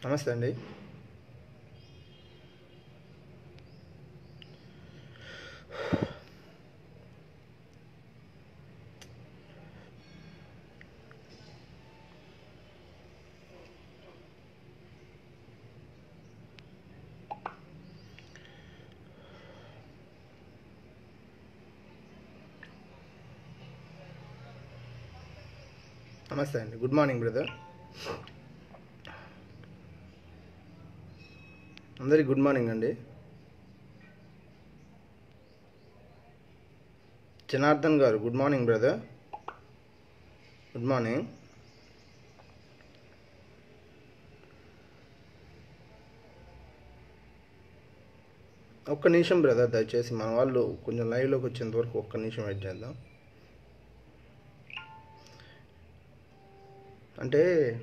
నమస్తే అండి నమస్తే అండి గుడ్ మార్నింగ్ బ్రదర్ అందరికి గుడ్ మార్నింగ్ అండి జనార్దన్ గారు good morning brother good morning ఒక్క నిమిషం బ్రదర్ దయచేసి మన వాళ్ళు కొంచెం లైవ్లోకి వచ్చేంత వరకు ఒక్క నిమిషం వెయిట్ చేద్దాం అంటే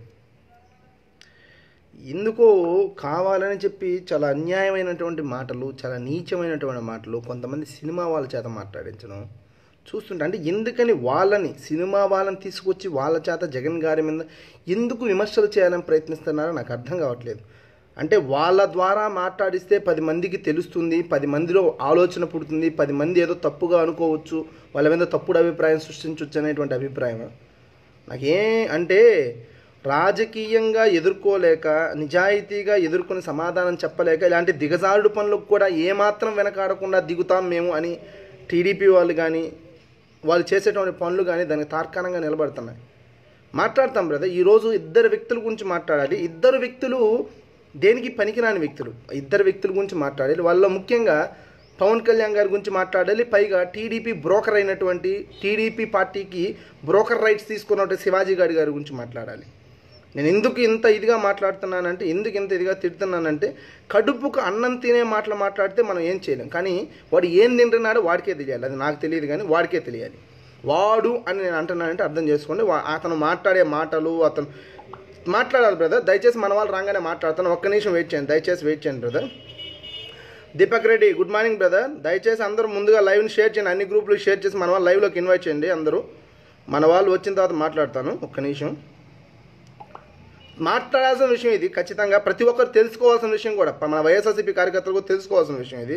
ఎందుకో కావాలని చెప్పి చాలా అన్యాయమైనటువంటి మాటలు చాలా నీచమైనటువంటి మాటలు కొంతమంది సినిమా వాళ్ళ చేత మాట్లాడించడం చూస్తుంటే అంటే ఎందుకని వాళ్ళని సినిమా వాళ్ళని తీసుకొచ్చి వాళ్ళ చేత జగన్ గారి మీద ఎందుకు విమర్శలు చేయాలని ప్రయత్నిస్తున్నారో నాకు అర్థం కావట్లేదు అంటే వాళ్ళ ద్వారా మాట్లాడిస్తే పది మందికి తెలుస్తుంది పది మందిలో ఆలోచన పుడుతుంది పది మంది ఏదో తప్పుగా అనుకోవచ్చు వాళ్ళ మీద తప్పుడు అభిప్రాయం సృష్టించవచ్చు అనేటువంటి అభిప్రాయం నాకే అంటే రాజకీయంగా ఎదుర్కోలేక నిజాయితీగా ఎదుర్కొని సమాధానం చెప్పలేక ఇలాంటి దిగజారుడు పనులకు కూడా ఏమాత్రం వెనకాడకుండా దిగుతాం మేము అని టీడీపీ వాళ్ళు కానీ వాళ్ళు చేసేటువంటి పనులు కానీ దానికి తార్కాణంగా నిలబడుతున్నాయి మాట్లాడతాం బ్రదర్ ఈరోజు ఇద్దరు వ్యక్తుల గురించి మాట్లాడాలి ఇద్దరు వ్యక్తులు దేనికి పనికిరాని వ్యక్తులు ఇద్దరు వ్యక్తుల గురించి మాట్లాడాలి వాళ్ళ ముఖ్యంగా పవన్ కళ్యాణ్ గారి గురించి మాట్లాడాలి పైగా టీడీపీ బ్రోకర్ అయినటువంటి టీడీపీ పార్టీకి బ్రోకర్ రైట్స్ తీసుకున్నటువంటి శివాజీ గారి గారి గురించి మాట్లాడాలి నేను ఎందుకు ఇంత ఇదిగా మాట్లాడుతున్నానంటే ఎందుకు ఇంత ఇదిగా తిడుతున్నానంటే కడుపుకు అన్నం తినే మాటలు మాట్లాడితే మనం ఏం చేయలేం కానీ వాడు ఏం తింటున్నాడో వాడికే తెలియాలి అది నాకు తెలియదు కానీ వాడికే తెలియాలి వాడు అని నేను అంటున్నానంటే అర్థం చేసుకోండి వా- అతను మాట్లాడే మాటలు అతను మాట్లాడాలి బ్రదర్ దయచేసి మన వాళ్ళు రాగానే మాట్లాడతాను ఒక్క నిమిషం వెయిట్ చేయండి దయచేసి వెయిట్ చేయండి brother Deepak Reddy good morning brother దయచేసి అందరూ ముందుగా లైవ్ని షేర్ చేయండి అన్ని గ్రూపులు షేర్ చేసి మన వాళ్ళు లైవ్లోకి ఇన్వైట్ చేయండి అందరూ మన వాళ్ళు వచ్చిన తర్వాత మాట్లాడతాను ఒక్క నిమిషం మాట్లాడాల్సిన విషయం ఇది ఖచ్చితంగా ప్రతి ఒక్కరు తెలుసుకోవాల్సిన విషయం కూడా మన వైఎస్ఆర్సీపీ కార్యకర్తలు కూడా తెలుసుకోవాల్సిన విషయం ఇది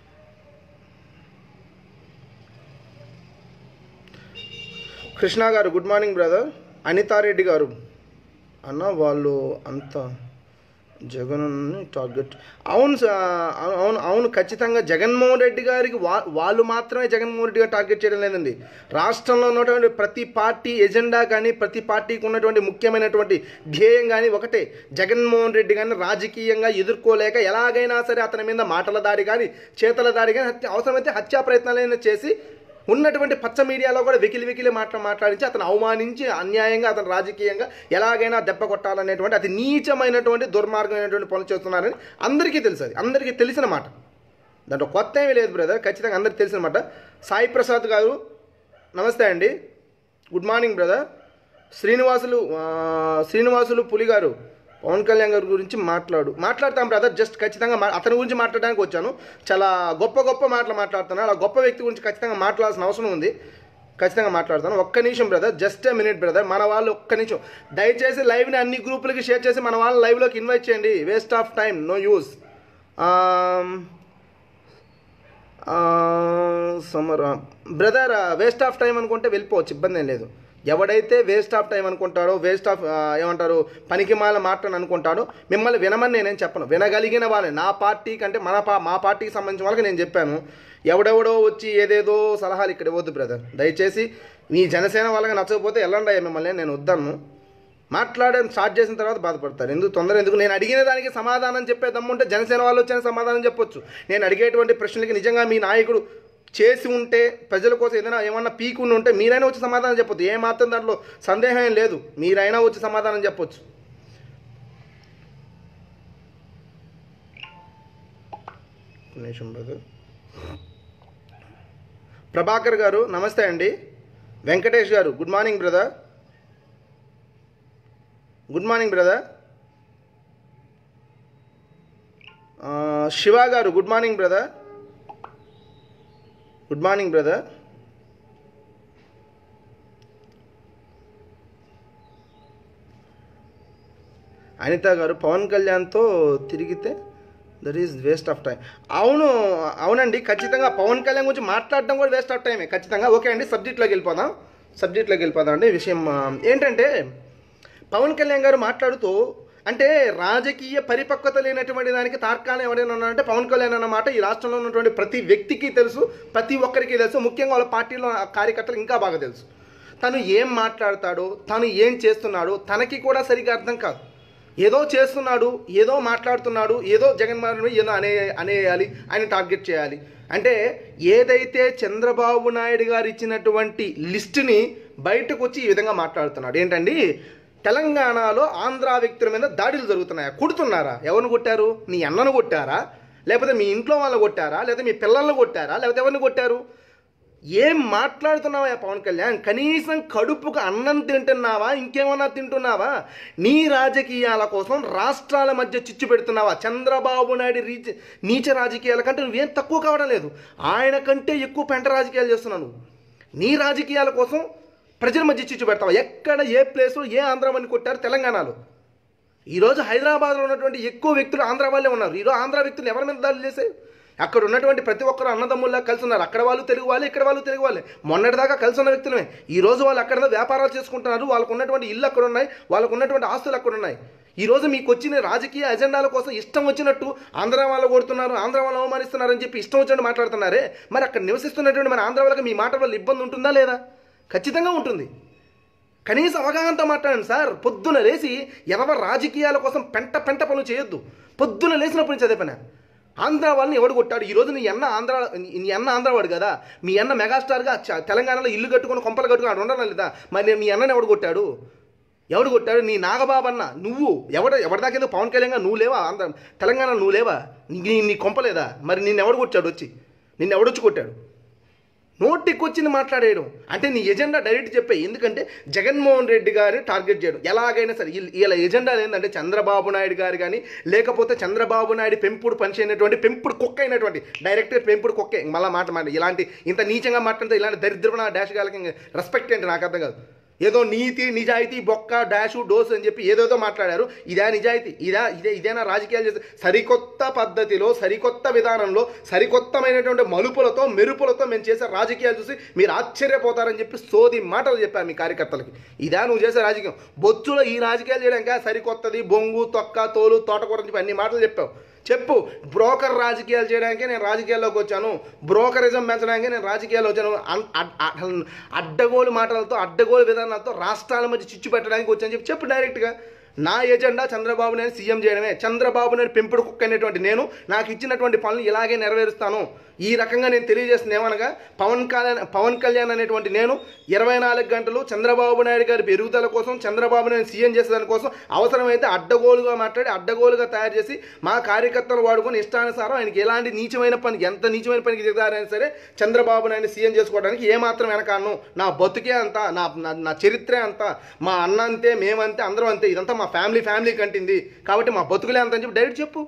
కృష్ణ గారు గుడ్ మార్నింగ్ బ్రదర్ అనితారెడ్డి గారు అన్న వాళ్ళు అంత జగన్ టార్గెట్ అవును సా- అవును అవును ఖచ్చితంగా జగన్మోహన్ రెడ్డి గారికి వా వాళ్ళు మాత్రమే జగన్మోహన్ రెడ్డి గారు టార్గెట్ చేయడం లేదండి రాష్ట్రంలో ఉన్నటువంటి ప్రతి పార్టీ ఎజెండా కానీ ప్రతి పార్టీకి ఉన్నటువంటి ముఖ్యమైనటువంటి ధ్యేయం కానీ ఒకటే జగన్మోహన్ రెడ్డి గారిని రాజకీయంగా ఎదుర్కోలేక ఎలాగైనా సరే అతని మీద మాటల దాడి కానీ చేతల దాడి కానీ హత్య అవసరమైతే హత్యా ప్రయత్నాలైనా చేసి ఉన్నటువంటి పచ్చ మీడియాలో కూడా వెకిలి వెకిలి మాటలు మాట్లాడించి అతను అవమానించి అన్యాయంగా అతను రాజకీయంగా ఎలాగైనా దెబ్బ కొట్టాలనేటువంటి అతి నీచమైనటువంటి దుర్మార్గమైనటువంటి పనులు చేస్తున్నారని అందరికీ తెలుసు అది అందరికీ తెలిసిన మాట దాంట్లో కొత్త ఏమీ లేదు బ్రదర్ ఖచ్చితంగా అందరికీ తెలిసిన మాట సాయి ప్రసాద్ గారు నమస్తే అండి గుడ్ మార్నింగ్ బ్రదర్ శ్రీనివాసులు ఆ, శ్రీనివాసులు పులి గారు పవన్ కళ్యాణ్ గారి గురించి మాట్లాడు మాట్లాడతాం బ్రదర్ జస్ట్ ఖచ్చితంగా మా- అతని గురించి మాట్లాడడానికి వచ్చాను చాలా గొప్ప గొప్ప మాటలు మాట్లాడుతున్నాను అలా గొప్ప వ్యక్తి గురించి ఖచ్చితంగా మాట్లాడాల్సిన అవసరం ఉంది ఖచ్చితంగా మాట్లాడతాను ఒక్క నిమిషం brother just a minute brother మన వాళ్ళు ఒక్క నిమిషం దయచేసి లైవ్ని అన్ని గ్రూపులకి షేర్ చేసి మన వాళ్ళ లైవ్లోకి ఇన్వైట్ చేయండి waste of time no use Samar brother waste of time అనుకుంటే వెళ్ళిపోవచ్చు ఇబ్బంది ఏం లేదు ఎవడైతే వేస్ట్ ఆఫ్ టైం అనుకుంటాడో వేస్ట్ ఆఫ్ ఏమంటారు పనికి మాల మాటని అనుకుంటాడో మిమ్మల్ని వినమని నేనేం చెప్పను వినగలిగిన వాళ్ళే నా పార్టీ కంటే మన పా మా పార్టీకి సంబంధించిన వాళ్ళకి నేను చెప్పాను ఎవడెవడో వచ్చి ఏదేదో సలహాలు ఇక్కడ ఇవ్వద్దు బ్రదర్ దయచేసి మీ జనసేన వాళ్ళకి నచ్చకపోతే వెళ్ళండి అయ్యా మిమ్మల్ని నేను వద్దాను మాట్లాడడం స్టార్ట్ చేసిన తర్వాత బాధపడతారు ఎందుకు తొందర ఎందుకు నేను అడిగిన దానికి సమాధానం చెప్పే దమ్ముంటే జనసేన వాళ్ళు వచ్చిన సమాధానం చెప్పొచ్చు నేను అడిగేటువంటి ప్రశ్నలకి నిజంగా మీ నాయకుడు చేసి ఉంటే ప్రజల కోసం ఏదైనా ఏమన్నా పీకుని ఉంటే మీరైనా వచ్చి సమాధానం చెప్పొచ్చు ఏ మాత్రం దాంట్లో సందేహం ఏం లేదు మీరైనా వచ్చి సమాధానం చెప్పొచ్చు ఒక్క నిమిషం బ్రదర్ ప్రభాకర్ గారు నమస్తే అండి వెంకటేష్ గారు good morning brother good morning brother Shiva గారు good morning brother good morning brother Anitha గారు పవన్ కళ్యాణ్తో తిరిగితే that is waste of time అవును అవునండి ఖచ్చితంగా పవన్ కళ్యాణ్ గురించి మాట్లాడడం కూడా వేస్ట్ ఆఫ్ టైమే ఖచ్చితంగా ఓకే అండి సబ్జెక్ట్లోకి వెళ్ళిపోదాం సబ్జెక్ట్లోకి వెళ్ళిపోదాం అండి విషయం ఆ, ఏంటంటే పవన్ కళ్యాణ్ గారు మాట్లాడుతూ అంటే రాజకీయ పరిపక్వత లేనటువంటి దానికి తార్కాణం ఎవరైనా ఉన్నారంటే పవన్ కళ్యాణ్ అన్నమాట ఈ రాష్ట్రంలో ఉన్నటువంటి ప్రతి వ్యక్తికి తెలుసు ప్రతి ఒక్కరికి తెలుసు ముఖ్యంగా వాళ్ళ పార్టీలో కార్యకర్తలు ఇంకా బాగా తెలుసు తను ఏం మాట్లాడతాడో తను ఏం చేస్తున్నాడో తనకి కూడా సరిగ్గా అర్థం కాదు ఏదో చేస్తున్నాడు ఏదో మాట్లాడుతున్నాడు ఏదో జగన్మోహన్ రెడ్డి ఏదో అనే అనేయాలి ఆయన టార్గెట్ చేయాలి అంటే ఏదైతే చంద్రబాబు నాయుడు గారు ఇచ్చినటువంటి లిస్టుని బయటకు వచ్చి ఈ విధంగా మాట్లాడుతున్నాడు ఏంటండి తెలంగాణలో ఆంధ్ర వ్యక్తుల మీద దాడులు జరుగుతున్నాయా కొడుతున్నారా ఎవరిని కొట్టారు నీ అన్నను కొట్టారా లేకపోతే మీ ఇంట్లో వాళ్ళని కొట్టారా లేకపోతే మీ పిల్లల్ని కొట్టారా లేకపోతే ఎవరిని కొట్టారు ఏం మాట్లాడుతున్నావా పవన్ కళ్యాణ్ కనీసం కడుపుకు అన్నం తింటున్నావా ఇంకేమన్నా తింటున్నావా నీ రాజకీయాల కోసం రాష్ట్రాల మధ్య చిచ్చు పెడుతున్నావా చంద్రబాబు నాయుడు రీచ్ నీచ రాజకీయాల కంటే నువ్వేం తక్కువ కావడం లేదు ఆయన కంటే ఎక్కువ పెంట రాజకీయాలు చేస్తున్నావు నువ్వు నీ రాజకీయాల కోసం ప్రజల మధ్య చిచ్చు పెడతావా ఎక్కడ ఏ ప్లేస్లో ఏ ఆంధ్రమని కొట్టారు తెలంగాణలో ఈరోజు హైదరాబాద్లో ఉన్నటువంటి ఎక్కువ వ్యక్తులు ఆంధ్ర వాళ్ళే ఉన్నారు ఈరోజు ఆంధ్ర వ్యక్తులు ఎవరి మీద దాడులు చేశారు అక్కడ ఉన్నటువంటి ప్రతి ఒక్కరు అన్నదమ్ముల్లా కలిసి ఉన్నారు అక్కడ వాళ్ళు తెలుగు వాళ్ళు ఇక్కడ వాళ్ళు తెలుగు వాళ్ళే మొన్నటిదాకా కలిసి ఉన్న వ్యక్తులమే ఈ రోజు వాళ్ళు అక్కడ వ్యాపారాలు చేసుకుంటున్నారు వాళ్ళకు ఉన్నటువంటి ఇల్లు అక్కడ ఉన్నాయి వాళ్ళకు ఉన్నటువంటి ఆస్తులు అక్కడ ఉన్నాయి ఈ రోజు మీకు వచ్చిన రాజకీయ అజెండాల కోసం ఇష్టం వచ్చినట్టు ఆంధ్ర వాళ్ళు కొడుతున్నారు ఆంధ్ర వాళ్ళు అవమానిస్తున్నారు అని చెప్పి ఇష్టం వచ్చినట్టు మాట్లాడుతున్నారే మరి అక్కడ నివసిస్తున్నటువంటి మన ఆంధ్ర వాళ్ళకి మీ మాట వల్ల ఇబ్బంది ఉంటుందా లేదా ఖచ్చితంగా ఉంటుంది కనీసం అవగాహనతో మాట్లాడండి సార్ పొద్దున లేచి ఎదవ రాజకీయాల కోసం పెంట పెంట పనులు చేయొద్దు పొద్దున లేచినప్పుడు నుంచి అదే పని ఆంధ్ర వాళ్ళని ఎవడు కొట్టాడు ఈరోజు నీ అన్న ఆంధ్ర నీ అన్న ఆంధ్రవాడు కదా మీ అన్న మెగాస్టార్గా చ- తెలంగాణలో ఇల్లు కట్టుకొని కొంపలు కట్టుకొని ఆడు ఉండడం లేదా మరి నీ- మీ అన్నని ఎవడు కొట్టాడు ఎవడు కొట్టాడు నీ నాగబాబన్న నువ్వు ఎవడ ఎవరిదాకేదో పవన్ కళ్యాణ్ గారు నువ్వు లేవా ఆంధ్ర తెలంగాణలో నువ్వు లేవా నీ నీ కొంపలేదా మరి నిన్ను ఎవడు కొట్టాడు వచ్చి నిన్ను ఎవడొచ్చి కొట్టాడు నోటికొచ్చింది మాట్లాడేయడం అంటే నీ ఎజెండా డైరెక్ట్ చెప్పే ఎందుకంటే జగన్మోహన్ రెడ్డి గారిని టార్గెట్ చేయడం ఎలాగైనా సరే వీళ్ళ- వీళ్ళ ఎజెండా ఏంటంటే చంద్రబాబు నాయుడు గారు కానీ లేకపోతే చంద్రబాబు నాయుడు పెంపుడు పనిచి అయినటువంటి పెంపుడు కుక్క అయినటువంటి డైరెక్టర్ పెంపుడు కుక్కే మళ్ళీ మాట మాట ఇలాంటి ఇంత నీచంగా మాట్లాడితే ఇలాంటి దరిద్రమైన డాష్ గాలకి రెస్పెక్ట్ ఏంటి నాకు అర్థం కాదు ఏదో నీతి నిజాయితీ బొక్క డాషు డోస్ అని చెప్పి ఏదేదో మాట్లాడారు ఇదా నిజాయితీ ఇదా ఇదే ఇదేనా రాజకీయాలు చేస్తే సరికొత్త పద్ధతిలో సరికొత్త విధానంలో సరికొత్తమైనటువంటి మలుపులతో మెరుపులతో మేము చేసే రాజకీయాలు చూసి మీరు ఆశ్చర్యపోతారని చెప్పి సోది మాటలు చెప్పాను మీ కార్యకర్తలకి ఇదా నువ్వు చేసే రాజకీయం బొచ్చులో ఈ రాజకీయాలు చేయడానికి సరికొత్తది బొంగు తొక్క తోలు తోటకూర అని చెప్పి అన్ని మాటలు చెప్పావు చెప్పు బ్రోకర్ రాజకీయాలు చేయడానికే నేను రాజకీయాల్లోకి వచ్చాను బ్రోకరిజం పెంచడానికే నేను రాజకీయాల్లో వచ్చాను అన్- అడ్- అడ్- అడ్డగోలు మాటలతో అడ్డగోలు విధానాలతో రాష్ట్రాల మధ్య చిచ్చు పెట్టడానికి వచ్చాను చెప్పి చెప్పు డైరెక్ట్గా నా ఎజెండా చంద్రబాబు నాయుడు సీఎం చేయడమే చంద్రబాబు నాయుడు పెంపుడు కుక్క అనేటువంటి నేను నాకు ఇచ్చినటువంటి పనులు ఇలాగే నెరవేరుస్తాను ఈ రకంగా నేను తెలియజేస్తుంది ఏమనగా పవన్ కళ్యాణ్ పవన్ కళ్యాణ్ అనేటువంటి నేను ఇరవై నాలుగు గంటలు చంద్రబాబు నాయుడు గారి పెరుగుదల కోసం చంద్రబాబు నాయుడు సీఎం చేసేదాని కోసం అవసరమైతే అడ్డగోలుగా మాట్లాడి అడ్డగోలుగా తయారు చేసి మా కార్యకర్తలు వాడుకొని ఇష్టానుసారం ఆయనకి ఎలాంటి నీచమైన పనికి ఎంత నీచమైన పనికి దిగారైనా సరే చంద్రబాబు నాయుడు సీఎం చేసుకోవడానికి ఏమాత్రం వెనకాను నా బతుకే అంత నా నా- నా చరిత్రే అంత మా అన్న అంతే మేమంతే అందరం అంతే ఇదంతా మా ఫ్యామిలీ ఫ్యామిలీ కంటింది కాబట్టి మా బతుకులే అంత అని చెప్పి డైరెక్ట్ చెప్పు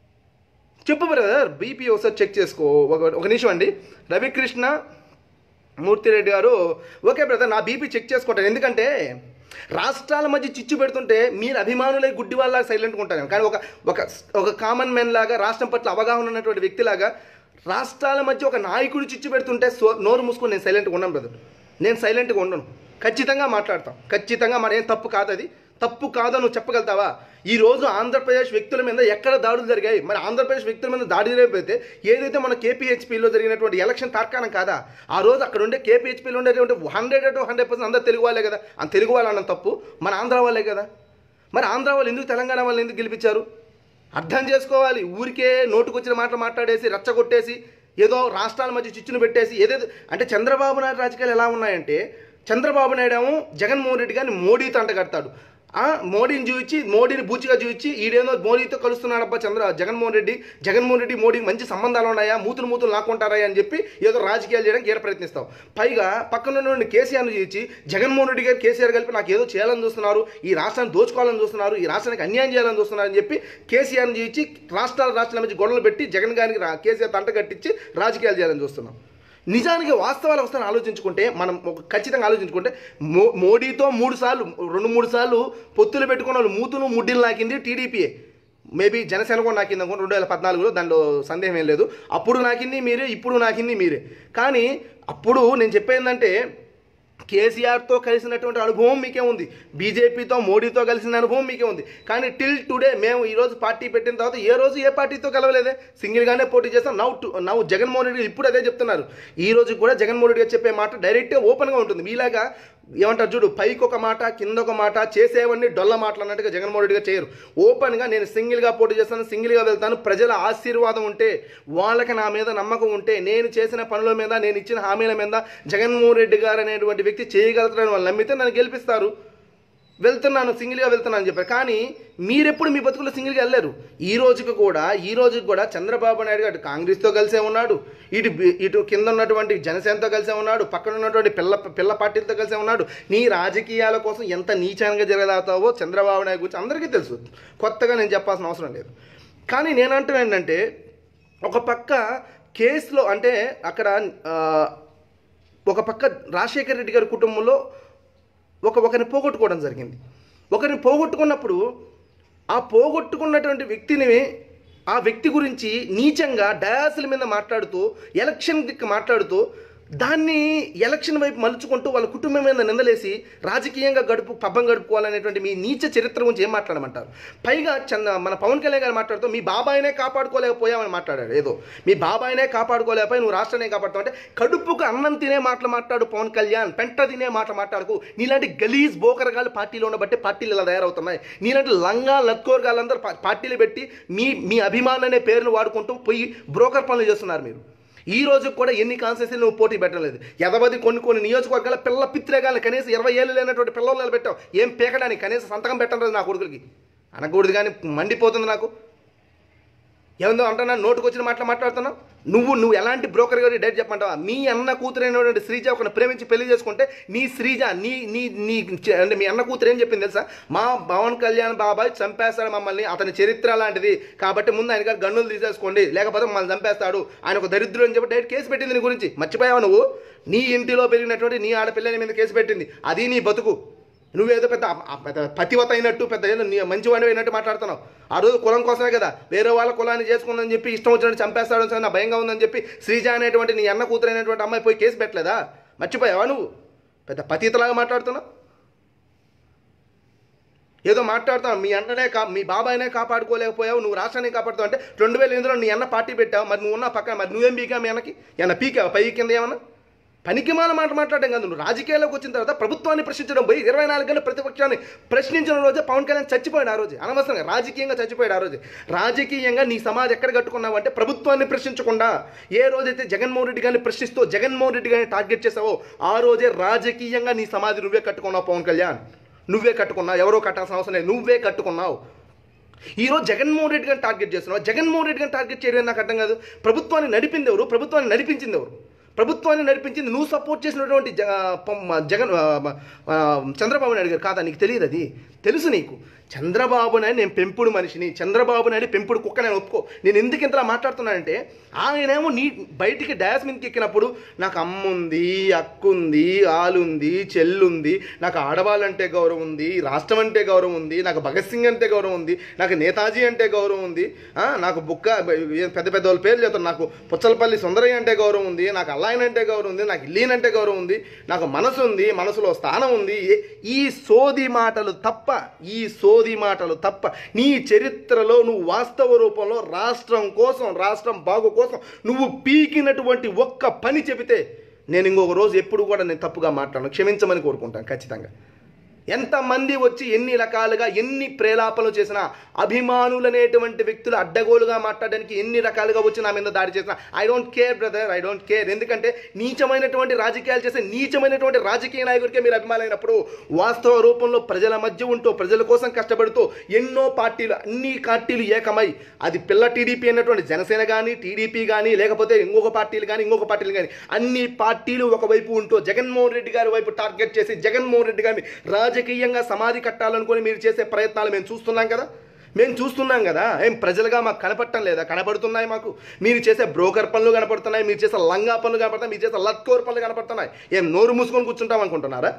చెప్పు బ్రదర్ బీపీ ఒకసారి చెక్ చేసుకో ఒక ఒక నిమిషం అండి రవికృష్ణ మూర్తిరెడ్డి గారు ఓకే బ్రదర్ నా బీపీ చెక్ చేసుకుంటాను ఎందుకంటే రాష్ట్రాల మధ్య చిచ్చు పెడుతుంటే మీరు అభిమానులై గుడ్డి వాళ్ళ సైలెంట్గా ఉంటారు కానీ ఒక ఒక ఒక కామన్ మ్యాన్ లాగా రాష్ట్రం పట్ల అవగాహన ఉన్నటువంటి వ్యక్తిలాగా రాష్ట్రాల మధ్య ఒక నాయకుడు చిచ్చు పెడుతుంటే సో నోరు మూసుకొని నేను సైలెంట్గా ఉన్నాను బ్రదర్ నేను సైలెంట్గా ఉండను ఖచ్చితంగా మాట్లాడతాం ఖచ్చితంగా మరి ఏం తప్పు కాదు అది తప్పు కాదో నువ్వు చెప్పగలుగుతావా ఈ రోజు ఆంధ్రప్రదేశ్ వ్యక్తుల మీద ఎక్కడ దాడులు జరిగాయి మరి ఆంధ్రప్రదేశ్ వ్యక్తుల మీద దాడి జరిగిపోతే ఏదైతే మన కేపీహెచ్పీలో జరిగినటువంటి ఎలక్షన్ తార్కాణం కాదా ఆ రోజు అక్కడ ఉండే కేపీహెచ్పీలో ఉండేటువంటి హండ్రెడ్ టు హండ్రెడ్ పర్సెంట్ అందరు తెలుగు వాళ్ళే కదా ఆ తెలుగు వాళ్ళు అన్న తప్పు మన ఆంధ్ర వాళ్ళే కదా మరి ఆంధ్ర వాళ్ళు ఎందుకు తెలంగాణ వాళ్ళు ఎందుకు గెలిపించారు అర్థం చేసుకోవాలి ఊరికే నోటుకొచ్చిన మాటలు మాట్లాడేసి రచ్చగొట్టేసి ఏదో రాష్ట్రాల మధ్య చిచ్చును పెట్టేసి ఏదేదో అంటే చంద్రబాబు నాయుడు రాజకీయాలు ఎలా ఉన్నాయంటే చంద్రబాబు నాయుడు ఏమో జగన్మోహన్ రెడ్డి గారిని మోడీతో అంటగడతాడు ఆ, మోడీని చూపించి మోడీని బూచిగా చూపించి ఈడేమో మోడీతో కలుస్తున్నాడబ్బా చంద్ర జగన్మోహన్ రెడ్డి జగన్మోహన్ రెడ్డి మోడీకి మంచి సంబంధాలు ఉన్నాయా మూతులు మూతులు లాక్కుంటారా అని చెప్పి ఏదో రాజకీయాలు చేయడానికి ఏడ ప్రయత్నిస్తావు పైగా పక్కన ఉన్నటువంటి కేసీఆర్ని చూపించి జగన్మోహన్ రెడ్డి గారు కేసీఆర్ కలిపి నాకు ఏదో చేయాలని చూస్తున్నారు ఈ రాష్ట్రాన్ని దోచుకోవాలని చూస్తున్నారు ఈ రాష్ట్రానికి అన్యాయం చేయాలని చూస్తున్నారు అని చెప్పి కేసీఆర్ని చూపించి రాష్ట్రాల రాష్ట్రాల మధ్య గొడవలు పెట్టి జగన్ గారికి రా- కేసీఆర్ తంట కట్టించి రాజకీయాలు చేయాలని చూస్తున్నాం నిజానికి వాస్తవాలు వస్తాను ఆలోచించుకుంటే మనం ఒక ఖచ్చితంగా ఆలోచించుకుంటే మో మోడీతో మూడు సార్లు రెండు మూడు సార్లు పొత్తులు పెట్టుకున్న వాళ్ళు మూతులు ముడ్డిలు నాకింది టీడీపీయే మేబీ జనసేన కూడా నాకింది అనుకో రెండు వేల పద్నాలుగులో దానిలో సందేహం ఏం లేదు అప్పుడు నాకింది మీరే ఇప్పుడు నాకింది మీరే కానీ అప్పుడు నేను చెప్పేందంటే కేసీఆర్తో కలిసినటువంటి అనుభవం మీకే ఉంది బీజేపీతో మోడీతో కలిసిన అనుభవం మీకే ఉంది కానీ టిల్ టుడే మేము ఈరోజు పార్టీ పెట్టిన తర్వాత ఏ రోజు ఏ పార్టీతో కలవలేదే సింగిల్గానే పోటీ చేస్తాం నవ్వు టు నవ్వు జగన్మోహన్ రెడ్డి ఇప్పుడు అదే చెప్తున్నారు ఈ రోజు కూడా జగన్మోహన్ రెడ్డి గారు చెప్పే మాట డైరెక్ట్గా ఓపెన్గా ఉంటుంది మీలాగా ఏమంటారు చూడు పైకి ఒక మాట కింద ఒక మాట చేసేవన్నీ డొల్ల మాటలు అన్నట్టుగా జగన్మోహన్ రెడ్డి గారు చేయరు ఓపెన్గా నేను సింగిల్గా పోటీ చేస్తాను సింగిల్గా వెళ్తాను ప్రజల ఆశీర్వాదం ఉంటే వాళ్ళకి నా మీద నమ్మకం ఉంటే నేను చేసిన పనుల మీద నేను ఇచ్చిన హామీల మీద జగన్మోహన్ రెడ్డి గారు అనేటువంటి వ్యక్తి చేయగలుగుతారని వాళ్ళు నమ్మితే నన్ను గెలిపిస్తారు వెళ్తున్నాను సింగిల్గా వెళ్తున్నాను అని చెప్పారు కానీ మీరెప్పుడు మీ బతుకులో సింగిల్గా వెళ్ళారు ఈ రోజుకి కూడా ఈ రోజుకి కూడా చంద్రబాబు నాయుడు గారు కాంగ్రెస్తో కలిసే ఉన్నాడు ఇటు బి- ఇటు కింద ఉన్నటువంటి జనసేనతో కలిసే ఉన్నాడు పక్కన ఉన్నటువంటి పిల్ల పిల్ల పార్టీలతో కలిసే ఉన్నాడు నీ రాజకీయాల కోసం ఎంత నీచంగా జరగదాతావో చంద్రబాబు నాయుడు గురించి అందరికీ తెలుసు కొత్తగా నేను చెప్పాల్సిన అవసరం లేదు కానీ నేనంటున్నా ఏంటంటే ఒక పక్క కేసులో అంటే అక్కడ ఆ, ఒక పక్క రాజశేఖర రెడ్డి గారి కుటుంబంలో ఒక ఒకరిని పోగొట్టుకోవడం జరిగింది ఒకరిని పోగొట్టుకున్నప్పుడు ఆ పోగొట్టుకున్నటువంటి వ్యక్తిని ఆ వ్యక్తి గురించి నీచంగా డయాసుల మీద మాట్లాడుతూ ఎలక్షన్ దిక్కు మాట్లాడుతూ దాన్ని ఎలక్షన్ వైపు మలుచుకుంటూ వాళ్ళ కుటుంబం మీద నిందలేసి రాజకీయంగా గడుపు పబ్బం గడుపుకోవాలనేటువంటి మీ నీచ చరిత్ర గురించి ఏం మాట్లాడమంటారు పైగా చంద మన పవన్ కళ్యాణ్ గారు మాట్లాడుతూ మీ బాబాయినే కాపాడుకోలేకపోయామని మాట్లాడాడు ఏదో మీ బాబాయినే కాపాడుకోలేకపోయి నువ్వు రాష్ట్రాన్ని కాపాడుతావు అంటే కడుపుకు అన్నం తినే మాటలు మాట్లాడు పవన్ కళ్యాణ్ పెంట తినే మాట మాట్లాడుకు నీలాంటి గలీజ్ బోకరగాలు పార్టీలో ఉండబట్టి పార్టీలు ఇలా తయారవుతున్నాయి నీలాంటి లంగా లత్కోరగాళ్ళందరూ పా- పార్టీలు పెట్టి మీ మీ అభిమానులు అనే పేరును వాడుకుంటూ పోయి బ్రోకర్ పనులు చేస్తున్నారు మీరు ఈ రోజు కూడా ఎన్ని కాన్సెన్సీలు నువ్వు పోటీ పెట్టలేదు ఎదవది కొన్ని కొన్ని నియోజకవర్గాల పిల్ల పిత్రేగాలను కనీసం ఇరవై ఏళ్ళు లేనటువంటి పిల్లలు నిలబెట్టావు ఏం పీకడానికి కనీసం సంతకం పెట్టడం నా కొడుకులకి అనకూడదు కానీ మండిపోతుంది నాకు ఏముందో అంటున్నా నోటుకు వచ్చిన మాటలు మాట్లాడుతున్నావు నువ్వు నువ్వు ఎలాంటి బ్రోకర్ గారి డైరెక్ట్ చెప్పమంటావా మీ అన్న కూతురైనటువంటి శ్రీజ ఒకరిని ప్రేమించి పెళ్లి చేసుకుంటే నీ శ్రీజ నీ నీ నీ చ- అంటే మీ అన్న కూతురు ఏం చెప్పింది తెలుసా మా పవన్ కళ్యాణ్ బాబాయ్ చంపేస్తాడు మమ్మల్ని అతని చరిత్ర లాంటిది కాబట్టి ముందు ఆయన గారు గన్నులు తీసేసుకోండి లేకపోతే మమ్మల్ని చంపేస్తాడు ఆయన ఒక దరిద్రుడు అని చెప్పి డైరెక్ట్ కేసు పెట్టింది నీ గురించి మర్చిపోయావు నువ్వు నీ ఇంటిలో పెరిగినటువంటి నీ ఆడపిల్లని మీద కేసు పెట్టింది అది నీ బతుకు నువ్వేదో పెద్ద ఆ పెద్ద పతివత అయినట్టు పెద్ద ఏదో నీ మంచివాడివి అయినట్టు మాట్లాడుతున్నావు ఆ రోజు కులం కోసమే కదా వేరే వాళ్ళ కులాన్ని చేసుకుందని చెప్పి ఇష్టం వచ్చినట్టు చంపేస్తాడు అని నా భయంగా ఉందని చెప్పి శ్రీజ అనేటువంటి నీ అన్న కూతురు అయినటువంటి అమ్మాయి పోయి కేసు పెట్టలేదా మర్చిపోయావా నువ్వు పెద్ద పతితలాగా మాట్లాడుతున్నావు ఏదో మాట్లాడతావు మీ అన్ననే కా మీ బాబాయినే కాపాడుకోలేకపోయావు నువ్వు రాష్ట్రాన్ని కాపాడుతావు అంటే రెండు వేల ఎనిమిదిలో నీ అన్న పార్టీ పెట్టావు మరి నువ్వు ఉన్న పక్కన మరి నువ్వేం పీకా మీ అన్నకి ఏమన్నా పీకావు పై కింద ఏమన్నా పనికిమాల మాట మాట్లాడడం కాదు నువ్వు రాజకీయాల్లోకి వచ్చిన తర్వాత ప్రభుత్వాన్ని ప్రశ్నించడం పోయి ఇరవై నాలుగు గంటల ప్రతిపక్షాన్ని ప్రశ్నించిన రోజే పవన్ కళ్యాణ్ చచ్చిపోయాడు ఆ రోజు అనవసరంగా రాజకీయంగా చచ్చిపోయాడు ఆ రోజు రాజకీయంగా నీ సమాజం ఎక్కడ కట్టుకున్నావు అంటే ప్రభుత్వాన్ని ప్రశ్నించకుండా ఏ రోజైతే జగన్మోహన్ రెడ్డి గారిని ప్రశ్నిస్తూ జగన్మోహన్ రెడ్డి గారిని టార్గెట్ చేసావో ఆ రోజే రాజకీయంగా నీ సమాధి నువ్వే కట్టుకున్నావు పవన్ కళ్యాణ్ నువ్వే కట్టుకున్నావు ఎవరో కట్టాల్సిన అవసరం లేదు నువ్వే కట్టుకున్నావు ఈరోజు జగన్మోహన్ రెడ్డి గారిని టార్గెట్ చేస్తున్నావు జగన్మోహన్ రెడ్డి గారిని టార్గెట్ చేయడం నాకు అర్థం కాదు ప్రభుత్వాన్ని నడిపింది ఎవరు ప్రభుత్వాన్ని నడిపించింది ఎవరు ప్రభుత్వాన్ని నడిపించింది నువ్వు సపోర్ట్ చేసినటువంటి జగ పం- జగన్ ఆ, ఆ, చంద్రబాబు నాయుడు గారు కాదా నీకు తెలియదు అది తెలుసు నీకు చంద్రబాబు నాయుడు నేను పెంపుడు మనిషిని చంద్రబాబు నాయుడు పెంపుడు కుక్క నేను ఒప్పుకో నేను ఎందుకు ఇంతలా మాట్లాడుతున్నానంటే ఆయనేమో నీ బయటికి డాస్ మీదకి ఎక్కినప్పుడు నాకు అమ్మ ఉంది అక్కు ఉంది ఆలుంది చెల్లుంది నాకు ఆడవాళ్ళంటే గౌరవం ఉంది రాష్ట్రం అంటే గౌరవం ఉంది నాకు భగత్ సింగ్ అంటే గౌరవం ఉంది నాకు నేతాజీ అంటే గౌరవం ఉంది ఆ, నాకు బుక్క పెద్ద పెద్ద వాళ్ళ పేర్లు చెప్తాను నాకు పుచ్చలపల్లి సుందరయ్య అంటే గౌరవం ఉంది నాకు అల్లాయన అంటే గౌరవం ఉంది నాకు ఇల్లీన్ అంటే గౌరవం ఉంది నాకు మనసు ఉంది మనసులో స్థానం ఉంది ఏ- ఈ సోది మాటలు తప్ప ఈ సోది మాటలు తప్ప నీ చరిత్రలో నువ్వు వాస్తవ రూపంలో రాష్ట్రం కోసం రాష్ట్రం బాగు కోసం నువ్వు పీకినటువంటి ఒక్క పని చెబితే నేను ఇంకొక రోజు ఎప్పుడు కూడా నేను తప్పుగా మాట్లాడను క్షమించమని కోరుకుంటాను ఖచ్చితంగా ఎంతమంది వచ్చి ఎన్ని రకాలుగా ఎన్ని ప్రేలాపనలు చేసినా అభిమానులు అనేటువంటి వ్యక్తులు అడ్డగోలుగా మాట్లాడడానికి ఎన్ని రకాలుగా వచ్చి నా మీద దాడి చేసినా I don't care brother I don't care ఎందుకంటే నీచమైనటువంటి రాజకీయాలు చేసే నీచమైనటువంటి రాజకీయ నాయకుడికే మీరు అభిమానైనప్పుడు వాస్తవ రూపంలో ప్రజల మధ్య ఉంటూ ప్రజల కోసం కష్టపడుతూ ఎన్నో పార్టీలు అన్ని పార్టీలు ఏకమై అది పిల్ల టీడీపీ అన్నటువంటి జనసేన కానీ టీడీపీ కానీ లేకపోతే ఇంకొక పార్టీలు కానీ ఇంకొక పార్టీలు కానీ అన్ని పార్టీలు ఒకవైపు ఉంటూ జగన్మోహన్ రెడ్డి గారి వైపు టార్గెట్ చేసి జగన్మోహన్ రెడ్డి గారిని రాజకీయంగా సమాధి కట్టాలనుకొని మీరు చేసే ప్రయత్నాలు మేము చూస్తున్నాం కదా మేము చూస్తున్నాం కదా ఏం ప్రజలుగా మాకు కనపడటం లేదా కనపడుతున్నాయి మాకు మీరు చేసే బ్రోకర్ పనులు కనపడుతున్నాయి మీరు చేసే లంగా పనులు కనపడుతున్నాయి మీరు చేసే లత్కోర్ పనులు కనపడుతున్నాయి ఏం నోరు మూసుకొని కూర్చుంటాం అనుకుంటున్నారా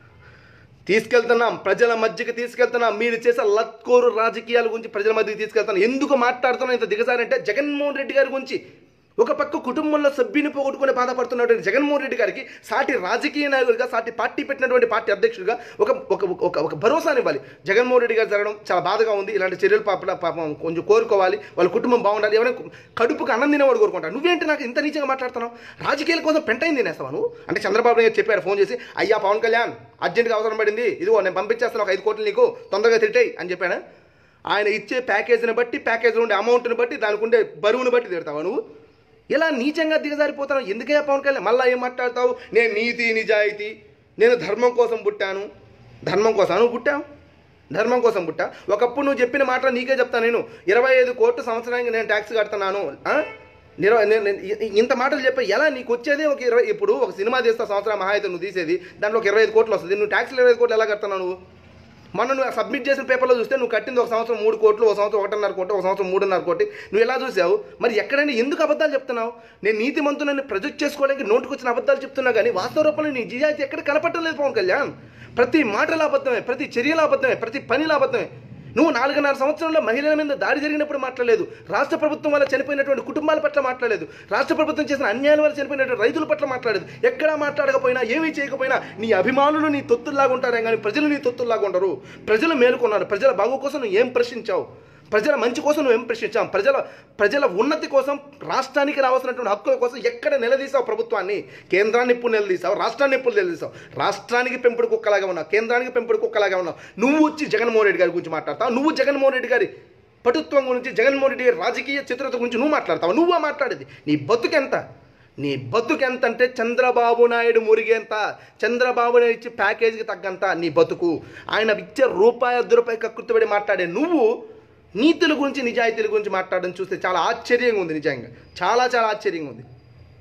తీసుకెళ్తున్నాం ప్రజల మధ్యకి తీసుకెళ్తున్నాం మీరు చేసే లత్కోరు రాజకీయాల గురించి ప్రజల మధ్యకి తీసుకెళ్తున్నాం ఎందుకు మాట్లాడుతున్నాం ఇంత దిగజారంటే జగన్మోహన్ రెడ్డి గారి గురించి ఒక పక్క కుటుంబంలో సభ్యుని పోగొట్టుకుని బాధపడుతున్నటువంటి జగన్మోహన్ రెడ్డి గారికి సాటి రాజకీయ నాయకుడిగా సాటి పార్టీ పెట్టినటువంటి పార్టీ అధ్యక్షుడిగా ఒక ఒక ఒక ఒక భరోసాని ఇవ్వాలి జగన్మోహన్ రెడ్డి గారు జరగడం చాలా బాధగా ఉంది ఇలాంటి చర్యలు పాప పాపం కొంచెం కోరుకోవాలి వాళ్ళ కుటుంబం బాగుండాలి ఎవరైనా కడుపుకు అన్నం తినేవాడు కోరుకుంటారు నువ్వేంటి నాకు ఇంత నీచంగా మాట్లాడుతున్నావు రాజకీయాల కోసం పెంటైంది తినేస్తావా నువ్వు అంటే చంద్రబాబు నాయుడు చెప్పారు ఫోన్ చేసి అయ్యా పవన్ కళ్యాణ్ అర్జెంట్గా అవసరం పడింది ఇదిగో నేను పంపించేస్తాను ఒక ఐదు కోట్లు నీకు తొందరగా తిట్టాయి అని చెప్పాను ఆయన ఇచ్చే ప్యాకేజీని బట్టి ప్యాకేజీలో ఉండే అమౌంట్ని బట్టి దానికి ఉండే బరువుని బట్టి తిడతావా నువ్వు ఇలా నీచంగా దిగజారిపోతావు ఎందుకయ్యా పవన్ కళ్యాణ్ మళ్ళీ ఏం మాట్లాడతావు నేను నీతి నిజాయితీ నేను ధర్మం కోసం పుట్టాను ధర్మం కోసం నువ్వు పుట్టావు ధర్మం కోసం పుట్టా ఒకప్పుడు నువ్వు చెప్పిన మాట నీకే చెప్తాను నేను ఇరవై ఐదు కోట్లు సంవత్సరానికి నేను ట్యాక్స్ కడుతున్నాను ఆ? నిర- నేను- నేను ఇ- ఇంత మాటలు చెప్పా ఎలా నీకు వచ్చేది ఒక ఇరవై ఇప్పుడు ఒక సినిమా తీస్తావు సంవత్సరం మహా అయితే నువ్వు తీసేది దాంట్లో ఒక ఇరవై ఐదు కోట్లు వస్తుంది నువ్వు ట్యాక్స్లు ఇరవై ఐదు కోట్లు ఎలా కడుతున్నావు నువ్వు మొన్న నువ్వు సబ్మిట్ చేసిన పేపర్లో చూస్తే నువ్వు కట్టింది ఒక సంవత్సరం మూడు కోట్లు ఒక సంవత్సరం ఒకటిన్నర కోట్లు ఒక సంవత్సరం మూడున్నర కోటి నువ్వు ఎలా చూసావు మరి ఎక్కడైనా ఎందుకు అబద్ధాలు చెప్తున్నావు నేను నీతి మంతులని ప్రొజెక్ట్ చేసుకోవడానికి నోటుకు వచ్చిన అబద్ధాలు చెప్తున్నా కానీ వాస్తవ రూపంలో నీ నిజాయితీ ఎక్కడ కనపడటం లేదు పవన్ కళ్యాణ్ ప్రతి మాటల అబద్ధమే ప్రతి చర్యల అబద్ధమే ప్రతి పనిల అబద్ధమే నువ్వు నాలుగున్నర సంవత్సరంలో మహిళల మీద దాడి జరిగినప్పుడు మాట్లాడలేదు రాష్ట్ర ప్రభుత్వం వల్ల చనిపోయినటువంటి కుటుంబాల పట్ల మాట్లాడలేదు రాష్ట్ర ప్రభుత్వం చేసిన అన్యాయాల వల్ల చనిపోయినటువంటి రైతుల పట్ల మాట్లాడలేదు ఎక్కడా మాట్లాడకపోయినా ఏమీ చేయకపోయినా నీ అభిమానులు నీ తొత్తుల్లాగా ఉంటారే కానీ ప్రజలు నీ తొత్తుల్లాగా ఉండరు ప్రజలు మేలుకున్నారు ప్రజల బాగు కోసం నువ్వు ఏం ప్రశ్నించావు ప్రజల మంచి కోసం నువ్వు ఏం ప్రశ్నించాం ప్రజల ప్రజల ఉన్నతి కోసం రాష్ట్రానికి రావాల్సినటువంటి హక్కుల కోసం ఎక్కడ నిలదీసావు ప్రభుత్వాన్ని కేంద్రాన్ని ఇప్పుడు నిలదీసావు రాష్ట్రాన్ని ఇప్పుడు నిలదీసావు రాష్ట్రానికి పెంపుడు కుక్కలాగా ఉన్నావు కేంద్రానికి పెంపుడు కుక్కలాగా ఉన్నావు నువ్వు వచ్చి జగన్మోహన్ రెడ్డి గారి గురించి మాట్లాడతావు నువ్వు జగన్మోహన్ రెడ్డి గారి పటుత్వం గురించి జగన్మోహన్ రెడ్డి గారి రాజకీయ చిత్రత గురించి నువ్వు మాట్లాడతావు నువ్వా మాట్లాడేది నీ బతుకెంత నీ బతుకు ఎంత అంటే చంద్రబాబు నాయుడు మురిగేంత చంద్రబాబు నాయుడు ఇచ్చే ప్యాకేజీకి తగ్గంత నీ బతుకు ఆయన ఇచ్చే రూపాయి అర్ధ రూపాయి కక్కుర్తిపడి మాట్లాడే నువ్వు నీతుల గురించి నిజాయితీల గురించి మాట్లాడడం చూస్తే చాలా ఆశ్చర్యంగా ఉంది నిజంగా చాలా చాలా ఆశ్చర్యంగా ఉంది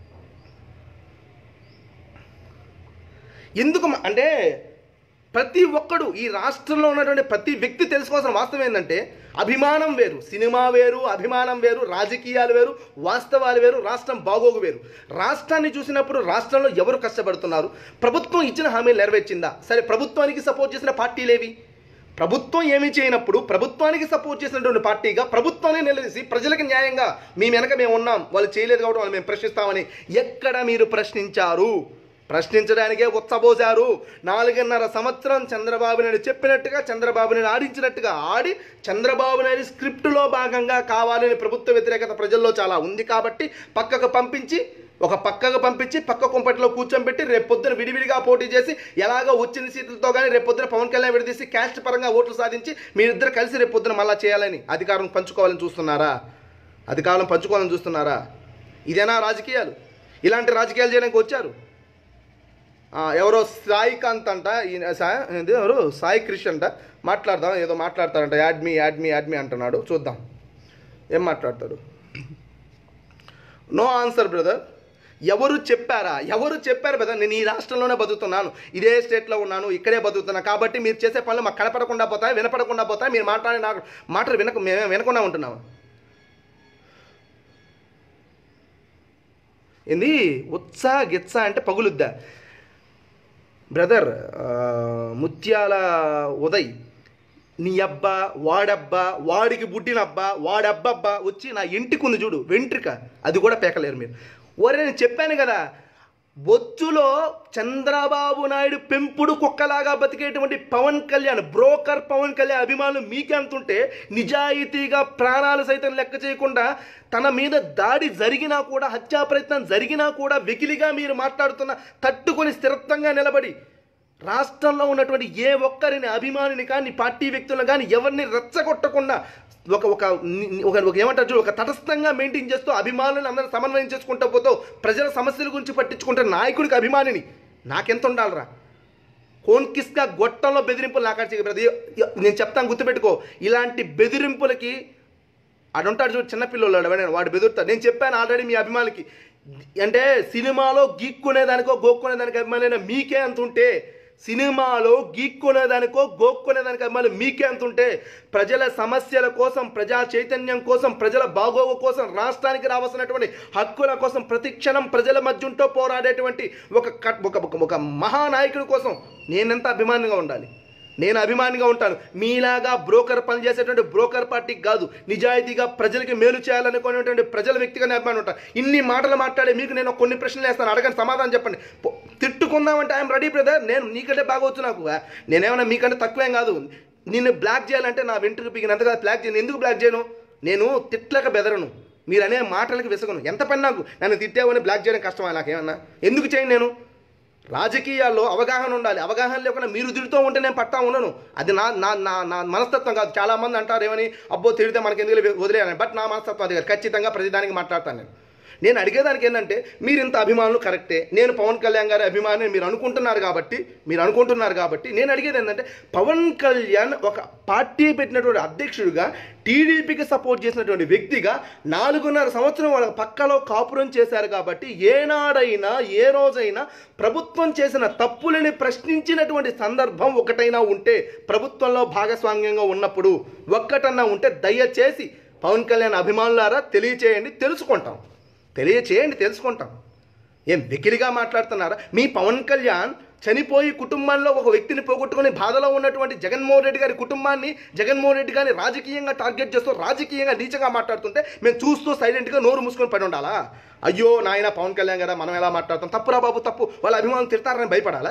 ఎందుకు మ- అంటే ప్రతి ఒక్కడు ఈ రాష్ట్రంలో ఉన్నటువంటి ప్రతి వ్యక్తి తెలుసుకోవాల్సిన వాస్తవం ఏంటంటే అభిమానం వేరు సినిమా వేరు అభిమానం వేరు రాజకీయాలు వేరు వాస్తవాలు వేరు రాష్ట్రం బాగోగు వేరు రాష్ట్రాన్ని చూసినప్పుడు రాష్ట్రంలో ఎవరు కష్టపడుతున్నారు ప్రభుత్వం ఇచ్చిన హామీలు నెరవేర్చిందా సరే ప్రభుత్వానికి సపోర్ట్ చేసిన పార్టీలేవి ప్రభుత్వం ఏమీ చేయనప్పుడు ప్రభుత్వానికి సపోర్ట్ చేసినటువంటి పార్టీగా ప్రభుత్వాన్ని నిలదీసి ప్రజలకు న్యాయంగా మీ వెనక మేము ఉన్నాం వాళ్ళు చేయలేదు కాబట్టి వాళ్ళు మేము ప్రశ్నిస్తామని ఎక్కడ మీరు ప్రశ్నించారు ప్రశ్నించడానికే ఉచ్చబోశారు నాలుగున్నర సంవత్సరం చంద్రబాబు నాయుడు చెప్పినట్టుగా చంద్రబాబు నాయుడు ఆడించినట్టుగా ఆడి చంద్రబాబు నాయుడు స్క్రిప్టులో భాగంగా కావాలని ప్రభుత్వ వ్యతిరేకత ప్రజల్లో చాలా ఉంది కాబట్టి పక్కకు పంపించి ఒక పక్కకు పంపించి పక్క కుంపటిలో కూర్చోబెట్టి రేపు పొద్దున విడివిడిగా పోటీ చేసి ఎలాగో వచ్చిన సీట్లతో కానీ రేపు పొద్దున పవన్ కళ్యాణ్ విడదీసి క్యాస్ట్ పరంగా ఓట్లు సాధించి మీరిద్దరు కలిసి రేపు పొద్దున మళ్ళా చేయాలని అధికారం పంచుకోవాలని చూస్తున్నారా అధికారం పంచుకోవాలని చూస్తున్నారా ఇదేనా రాజకీయాలు ఇలాంటి రాజకీయాలు చేయడానికి వచ్చారు ఆ, ఎవరో సాయికాంత్ అంట ఈయన సా- ఏంది ఎవరు సాయి క్రిష్ అంట మాట్లాడదాం ఏదో మాట్లాడతారంట యాడ్మీ యాడ్మీ యాడ్మీ అంటున్నాడు చూద్దాం ఏం మాట్లాడతాడు నో ఆన్సర్ బ్రదర్ ఎవరు చెప్పారా ఎవరు చెప్పారు బ్రదర్ నేను ఈ రాష్ట్రంలోనే బతుకుతున్నాను ఇదే స్టేట్లో ఉన్నాను ఇక్కడే బతుకుతున్నా కాబట్టి మీరు చేసే పనులు మాకు కనపడకుండా పోతాయి వినపడకుండా పోతాయి మీరు మాట్లాడే నాకు మాటలు వినక మేమే వినకుండా ఉంటున్నాము ఏంది ఉత్సా గిత్సా అంటే పగులుద్దా బ్రదర్ ఆ, ముత్యాల ఉదయ్ నీ అబ్బా వాడబ్బా వాడికి పుట్టినబ్బా వాడబ్బబ్బా వచ్చి నా ఇంటికి ఉంది చూడు వెంట్రిక అది కూడా పేకలేరు మీరు ఒరే నేను చెప్పాను కదా బొచ్చులో చంద్రబాబు నాయుడు పెంపుడు కుక్కలాగా బతికేటువంటి పవన్ కళ్యాణ్ బ్రోకర్ పవన్ కళ్యాణ్ అభిమానులు మీకెంతుంటే నిజాయితీగా ప్రాణాలు సైతం లెక్క చేయకుండా తన మీద దాడి జరిగినా కూడా హత్యా ప్రయత్నం జరిగినా కూడా వెకిలిగా మీరు మాట్లాడుతున్న తట్టుకొని స్థిరత్వంగా నిలబడి రాష్ట్రంలో ఉన్నటువంటి ఏ ఒక్కరిని అభిమానిని కానీ పార్టీ వ్యక్తులను కానీ ఎవరిని రెచ్చగొట్టకుండా ఒక ఒక ని- ఒక ఒక ఏమంటారు చూడు, ఒక తటస్థంగా మెయింటైన్ చేస్తూ అభిమానులను అందరూ సమన్వయం చేసుకుంటూ పోతావు ప్రజల సమస్యల గురించి పట్టించుకుంటే నాయకుడికి అభిమానిని నాకెంత ఉండాలిరా కోన్కిస్గా గొట్టంలో బెదిరింపులు నాకాడ చేయబడదు నేను చెప్తాను గుర్తుపెట్టుకో ఇలాంటి బెదిరింపులకి ఆడు ఉంటాడు చూడు చిన్నపిల్లలు ఎవరైనా వాడు బెదురుతాడు నేను చెప్పాను ఆల్రెడీ మీ అభిమానులకి అంటే సినిమాలో గీక్కునేదానికో గోక్కునేదానికి అభిమానులైన మీకే అంత ఉంటే సినిమాలో గీక్కునేదానికో గోక్కునేదానికో అభిమానులు మీకే అంత ఉంటే ప్రజల సమస్యల కోసం ప్రజా చైతన్యం కోసం ప్రజల బాగోగు కోసం రాష్ట్రానికి రావాల్సినటువంటి హక్కుల కోసం ప్రతి క్షణం ప్రజల మధ్య ఉంటూ పోరాడేటువంటి ఒక కట్- ఒక ఒక- ఒక మహానాయకుడి కోసం నేనెంత అభిమానంగా ఉండాలి నేను అభిమానిగా ఉంటాను మీలాగా బ్రోకర్ పనిచేసేటువంటి బ్రోకర్ పార్టీకి కాదు నిజాయితీగా ప్రజలకి మేలు చేయాలనుకునేటువంటి ప్రజల వ్యక్తిగా నేను అభిమాని ఉంటాను ఇన్ని మాటలు మాట్లాడే మీకు నేను కొన్ని ప్రశ్నలు వేస్తాను అడగండి సమాధానం చెప్పండి పొ- తిట్టుకుందామంటే ఐఎమ్ రెడీ బ్రదర్ నేను నీకంటే బాగొచ్చు నాకు నేనేమన్నా మీకంటే తక్కువేం కాదు నిన్ను బ్లాక్ చేయాలంటే నా వెంట్రుకు పీకినంతగా బ్లాక్ చేయను ఎందుకు బ్లాక్ చేయను నేను తిట్లక బెదరను మీరు అనే మాటలకి విసగను ఎంత పని నాకు నన్ను తిట్టావని బ్లాక్ చేయడం కష్టమా నాకేమన్నా ఎందుకు చేయను నేను రాజకీయాల్లో అవగాహన ఉండాలి అవగాహన లేకుండా మీరు తిడుతూ ఉంటే నేను పట్టా ఉండను అది నా నా నా నా మనస్తత్వం కాదు చాలా మంది అంటారు ఏమని అబ్బో తిడితే మనకి ఎందుకు వదిలేయాలని బట్ నా మనస్తత్వం అది కాదు ఖచ్చితంగా ప్రతిదానికి మాట్లాడతాను నేను నేను అడిగేదానికి ఏంటంటే మీరు ఇంత అభిమానులు కరెక్టే నేను పవన్ కళ్యాణ్ గారి అభిమాని మీరు అనుకుంటున్నారు కాబట్టి మీరు అనుకుంటున్నారు కాబట్టి నేను అడిగేది ఏంటంటే పవన్ కళ్యాణ్ ఒక పార్టీ పెట్టినటువంటి అధ్యక్షుడిగా టీడీపీకి సపోర్ట్ చేసినటువంటి వ్యక్తిగా నాలుగున్నర సంవత్సరం వాళ్ళ పక్కలో కాపురం చేశారు కాబట్టి ఏనాడైనా ఏ రోజైనా ప్రభుత్వం చేసిన తప్పులని ప్రశ్నించినటువంటి సందర్భం ఒకటైనా ఉంటే ప్రభుత్వంలో భాగస్వామ్యంగా ఉన్నప్పుడు ఒక్కటన్నా ఉంటే దయచేసి పవన్ కళ్యాణ్ అభిమానులారా తెలియచేయండి తెలుసుకుంటాం తెలియచేయండి తెలుసుకుంటాం ఏం వెకిలిగా మాట్లాడుతున్నారా మీ పవన్ కళ్యాణ్ చనిపోయి కుటుంబంలో ఒక వ్యక్తిని పోగొట్టుకుని బాధలో ఉన్నటువంటి జగన్మోహన్ రెడ్డి గారి కుటుంబాన్ని జగన్మోహన్ రెడ్డి గారిని రాజకీయంగా టార్గెట్ చేస్తూ రాజకీయంగా నీచంగా మాట్లాడుతుంటే మేము చూస్తూ సైలెంట్గా నోరు మూసుకొని పడి ఉండాలా అయ్యో నాయన పవన్ కళ్యాణ్ గారా మనం ఎలా మాట్లాడతాం తప్పురా బాబు తప్పు వాళ్ళ అభిమానులు తిడతారని భయపడాలా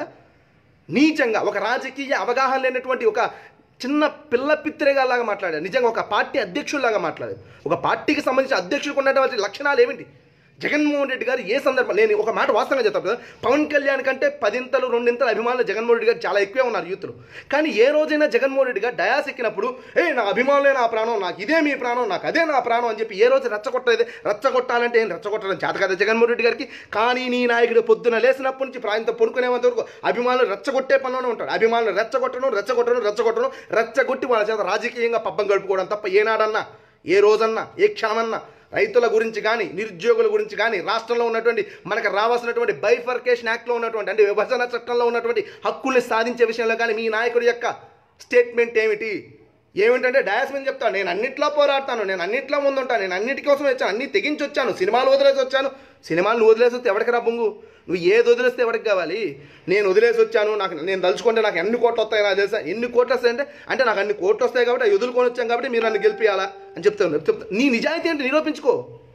నీచంగా ఒక రాజకీయ అవగాహన లేనటువంటి ఒక చిన్న పిల్ల పిత్తిరేగాలాగా మాట్లాడారు నిజంగా ఒక పార్టీ అధ్యక్షుల్లాగా మాట్లాడారు ఒక పార్టీకి సంబంధించిన అధ్యక్షుడికి ఉన్నటువంటి లక్షణాలు ఏమిటి జగన్మోహన్ రెడ్డి గారు ఏ సందర్భం నేను ఒక మాట వాస్తవంగా చెప్తాను కదా పవన్ కళ్యాణ్ కంటే పదింతలు రెండింతలు అభిమానులు జగన్మోహన్ రెడ్డి గారు చాలా ఎక్కువే ఉన్నారు యూత్లు కానీ ఏ రోజైనా జగన్మోహన్ రెడ్డి గారు డయాస్ ఎక్కినప్పుడు ఏ నా అభిమానులే నా ప్రాణం నాకు ఇదే మీ ప్రాణం నాకు అదే నా ప్రాణం అని చెప్పి ఏ రోజు రెచ్చగొట్టలేదు రెచ్చగొట్టాలంటే ఏం రెచ్చగొట్టడం చేత కదా జగన్మోహన్ రెడ్డి గారికి కానీ నీ నాయకుడు పొద్దున లేసినప్పటి నుంచి ప్రాయంతో పడుకునేంత వరకు అభిమానులు రెచ్చగొట్టే పనిలోనే ఉంటాడు అభిమానులు రెచ్చగొట్టడం రెచ్చగొట్టడం రెచ్చగొట్టడం రెచ్చగొట్టి వాళ్ళ చేత రాజకీయంగా పబ్బం గడుపుకోవడం తప్ప ఏనాడన్నా ఏ రోజన్నా ఏ క్షణమన్నా రైతుల గురించి కానీ నిరుద్యోగుల గురించి కానీ రాష్ట్రంలో ఉన్నటువంటి మనకు రావాల్సినటువంటి బైఫర్కేషన్ యాక్ట్లో ఉన్నటువంటి అంటే విభజన చట్టంలో ఉన్నటువంటి హక్కుల్ని సాధించే విషయంలో కానీ మీ నాయకుడి యొక్క స్టేట్మెంట్ ఏమిటి ఏమిటంటే డయాస్ మీద చెప్తాను నేను అన్నిట్లో పోరాడతాను నేను అన్నిట్లో ముందుంటాను నేను అన్నిటి కోసం వచ్చాను అన్ని తెగించి వచ్చాను సినిమాలు వదిలేసి వచ్చాను సినిమాలు నువ్వు వదిలేసి వస్తే ఎవరికి రా బొంగు నువ్వు ఏది వదిలేస్తే ఎవరికి కావాలి నేను వదిలేసి వచ్చాను నాకు నేను తలుచుకుంటే నాకు ఎన్ని కోట్లు వస్తాయి నాకు తెలుసా ఎన్ని కోట్లు వస్తాయంటే అంటే నాకు అన్ని కోట్లు వస్తాయి కాబట్టి అవి వదులుకొని వచ్చాను కాబట్టి మీరు నన్ను గెలిపియాలా అని చెప్తాను చెప్తా నీ నిజాయితీ అంటే నిరూపించుకో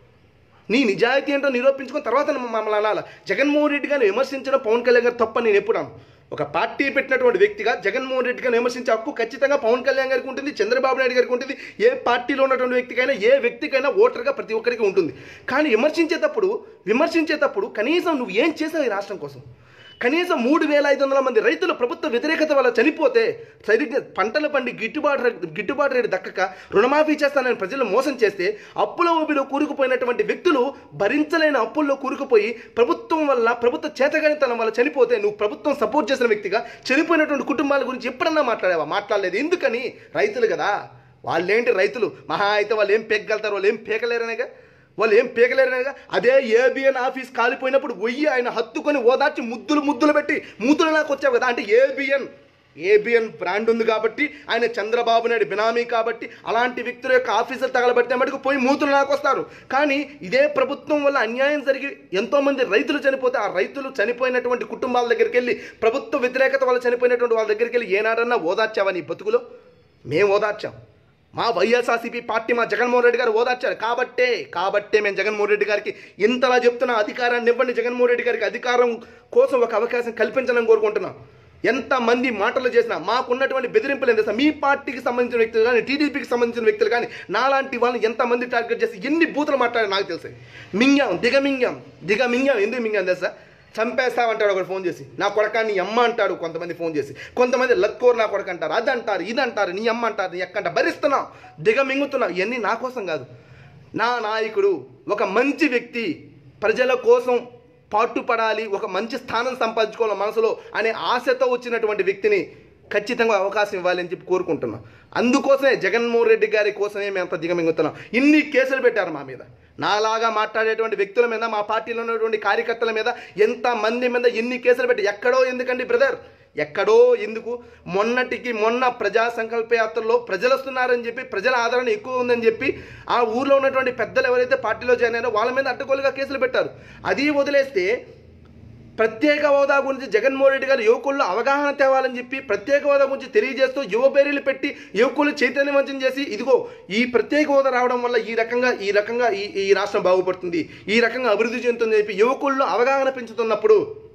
నీ నిజాయితీ ఏంటో నిరూపించుకున్న తర్వాత మమ్మల్ని అనాలి జగన్మోహన్ రెడ్డి గారిని విమర్శించడం పవన్ కళ్యాణ్ గారు తప్పని నేను ఎప్పుడు అను. ఒక పార్టీ పెట్టినటువంటి వ్యక్తిగా జగన్మోహన్ రెడ్డి గారిని విమర్శించే హక్కు ఖచ్చితంగా పవన్ కళ్యాణ్ గారికి ఉంటుంది చంద్రబాబు నాయుడు గారికి ఉంటుంది ఏ పార్టీలో ఉన్నటువంటి వ్యక్తికైనా ఏ వ్యక్తికైనా ఓటర్గా ప్రతి ఒక్కరికి ఉంటుంది కానీ విమర్శించేటప్పుడు విమర్శించేటప్పుడు కనీసం నువ్వు ఏం చేసావు ఈ రాష్ట్రం కోసం కనీసం మూడు వేల ఐదు వందల మంది రైతులు ప్రభుత్వ వ్యతిరేకత వల్ల చనిపోతే సరిగ్గా పంటలు పండి గిట్టుబాటు రే- గిట్టుబాటు రేటు దక్కక రుణమాఫీ చేస్తానని ప్రజలు మోసం చేస్తే అప్పుల ఊబిలో కూరుకుపోయినటువంటి వ్యక్తులు భరించలేని అప్పుల్లో కూరుకుపోయి ప్రభుత్వం వల్ల ప్రభుత్వ చేతగానితనం వల్ల చనిపోతే నువ్వు ప్రభుత్వం సపోర్ట్ చేసిన వ్యక్తిగా చనిపోయినటువంటి కుటుంబాల గురించి ఎప్పుడన్నా మాట్లాడావా మాట్లాడలేదు ఎందుకని రైతులు కదా వాళ్ళేంటి రైతులు మహా అయితే వాళ్ళు ఏం పేకగలుగుతారు వాళ్ళు ఏం పేకలేరనేగా వాళ్ళు ఏం పీకలేరనగా అదే ఏబిఎన్ ఆఫీస్ కాలిపోయినప్పుడు వెయ్యి ఆయన హత్తుకొని ఓదార్చి ముద్దులు ముద్దులు పెట్టి మూతులు నాకు వచ్చావు కదా అంటే ఏబిఎన్ ఏబిఎన్ బ్రాండ్ ఉంది కాబట్టి ఆయన చంద్రబాబు నాయుడు బినామీ కాబట్టి అలాంటి వ్యక్తుల యొక్క ఆఫీసులు తగలబెడితే మటుకు పోయి మూతులు నాకు వస్తారు కానీ ఇదే ప్రభుత్వం వల్ల అన్యాయం జరిగి ఎంతోమంది రైతులు చనిపోతే ఆ రైతులు చనిపోయినటువంటి కుటుంబాల దగ్గరికి వెళ్ళి ప్రభుత్వ వ్యతిరేకత వల్ల చనిపోయినటువంటి వాళ్ళ దగ్గరికి వెళ్ళి ఏనాడన్నా ఓదార్చావా నీ బతుకులో మేము ఓదార్చాం మా వైఎస్ఆర్సీపీ పార్టీ మా జగన్మోహన్ రెడ్డి గారు ఓదార్చారు కాబట్టే కాబట్టే మేము జగన్మోహన్ రెడ్డి గారికి ఇంతలా చెప్తున్న అధికారాన్ని ఇవ్వండి జగన్మోహన్ రెడ్డి గారికి అధికారం కోసం ఒక అవకాశం కల్పించాలని కోరుకుంటున్నాం ఎంతమంది మాటలు చేసినా మాకున్నటువంటి బెదిరింపులు ఎంత మీ పార్టీకి సంబంధించిన వ్యక్తులు కానీ టీడీపీకి సంబంధించిన వ్యక్తులు కానీ నాలాంటి వాళ్ళని ఎంతమంది టార్గెట్ చేసి ఎన్ని బూతులు మాట్లాడారు నాకు తెలుసు మింగాం దిగమింగాం దిగమింగాం ఎందుకు మింగాం తెలుసా చంపేస్తామంటాడు ఒకడు ఫోన్ చేసి నా కొడక నీ అమ్మ అంటాడు కొంతమంది ఫోన్ చేసి కొంతమంది లక్కోరు నా కొడక అంటారు అది అంటారు ఇది అంటారు నీ అమ్మ అంటారు నీ ఎక్కంట భరిస్తున్నావు దిగమింగుతున్నావు ఇవన్నీ నా కోసం కాదు నా నాయకుడు ఒక మంచి వ్యక్తి ప్రజల కోసం పాటుపడాలి ఒక మంచి స్థానం సంపాదించుకోవాలి మనసులో అనే ఆశతో వచ్చినటువంటి వ్యక్తిని ఖచ్చితంగా అవకాశం ఇవ్వాలి అని చెప్పి కోరుకుంటున్నాం అందుకోసమే జగన్మోహన్ రెడ్డి గారి కోసమే మేము అంత దిగమింగుతున్నాం ఇన్ని కేసులు పెట్టారు మా మీద నాలాగా మాట్లాడేటువంటి వ్యక్తుల మీద మా పార్టీలో ఉన్నటువంటి కార్యకర్తల మీద ఎంత మంది మీద ఎన్ని కేసులు పెట్టి ఎక్కడో ఎందుకండి బ్రదర్ ఎక్కడో ఎందుకు మొన్నటికి మొన్న ప్రజా సంకల్ప యాత్రలో ప్రజలు వస్తున్నారని చెప్పి ప్రజల ఆదరణ ఎక్కువ ఉందని చెప్పి ఆ ఊర్లో ఉన్నటువంటి పెద్దలు ఎవరైతే పార్టీలో జాయిన్ అయ్యారో వాళ్ళ మీద అడ్డగోలుగా కేసులు పెట్టారు అది వదిలేస్తే ప్రత్యేక హోదా గురించి జగన్మోహన్ రెడ్డి గారు యువకుల్లో అవగాహన తేవాలని చెప్పి ప్రత్యేక హోదా గురించి తెలియజేస్తూ యువ పేరీలు పెట్టి యువకులు చైతన్యవంతం చేసి ఇదిగో ఈ ప్రత్యేక హోదా రావడం వల్ల ఈ రకంగా ఈ రకంగా ఈ ఈ రాష్ట్రం బాగుపడుతుంది ఈ రకంగా అభివృద్ధి చెందుతుందని చెప్పి యువకుల్లో అవగాహన పెంచుతున్నప్పుడు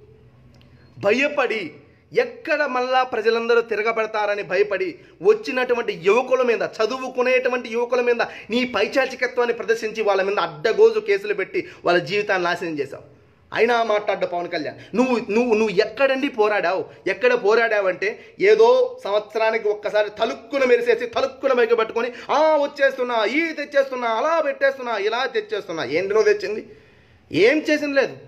భయపడి ఎక్కడ మళ్ళా ప్రజలందరూ తిరగబడతారని భయపడి వచ్చినటువంటి యువకుల మీద చదువుకునేటువంటి యువకుల మీద నీ పైచాచికత్వాన్ని ప్రదర్శించి వాళ్ళ మీద అడ్డగోజు కేసులు పెట్టి వాళ్ళ జీవితాన్ని నాశనం చేశావు అయినా మాట్లాడ్డ పవన్ కళ్యాణ్ నువ్వు నువ్వు నువ్వు ఎక్కడండి పోరాడావు ఎక్కడ పోరాడావంటే ఏదో సంవత్సరానికి ఒక్కసారి తలుక్కున మెరిసేసి తలుక్కున మైక పట్టుకొని ఆ వచ్చేస్తున్నా ఈ తెచ్చేస్తున్నా అలా పెట్టేస్తున్నా ఇలా తెచ్చేస్తున్నా ఏంటి నువ్వు తెచ్చింది ఏం చేసింది లేదు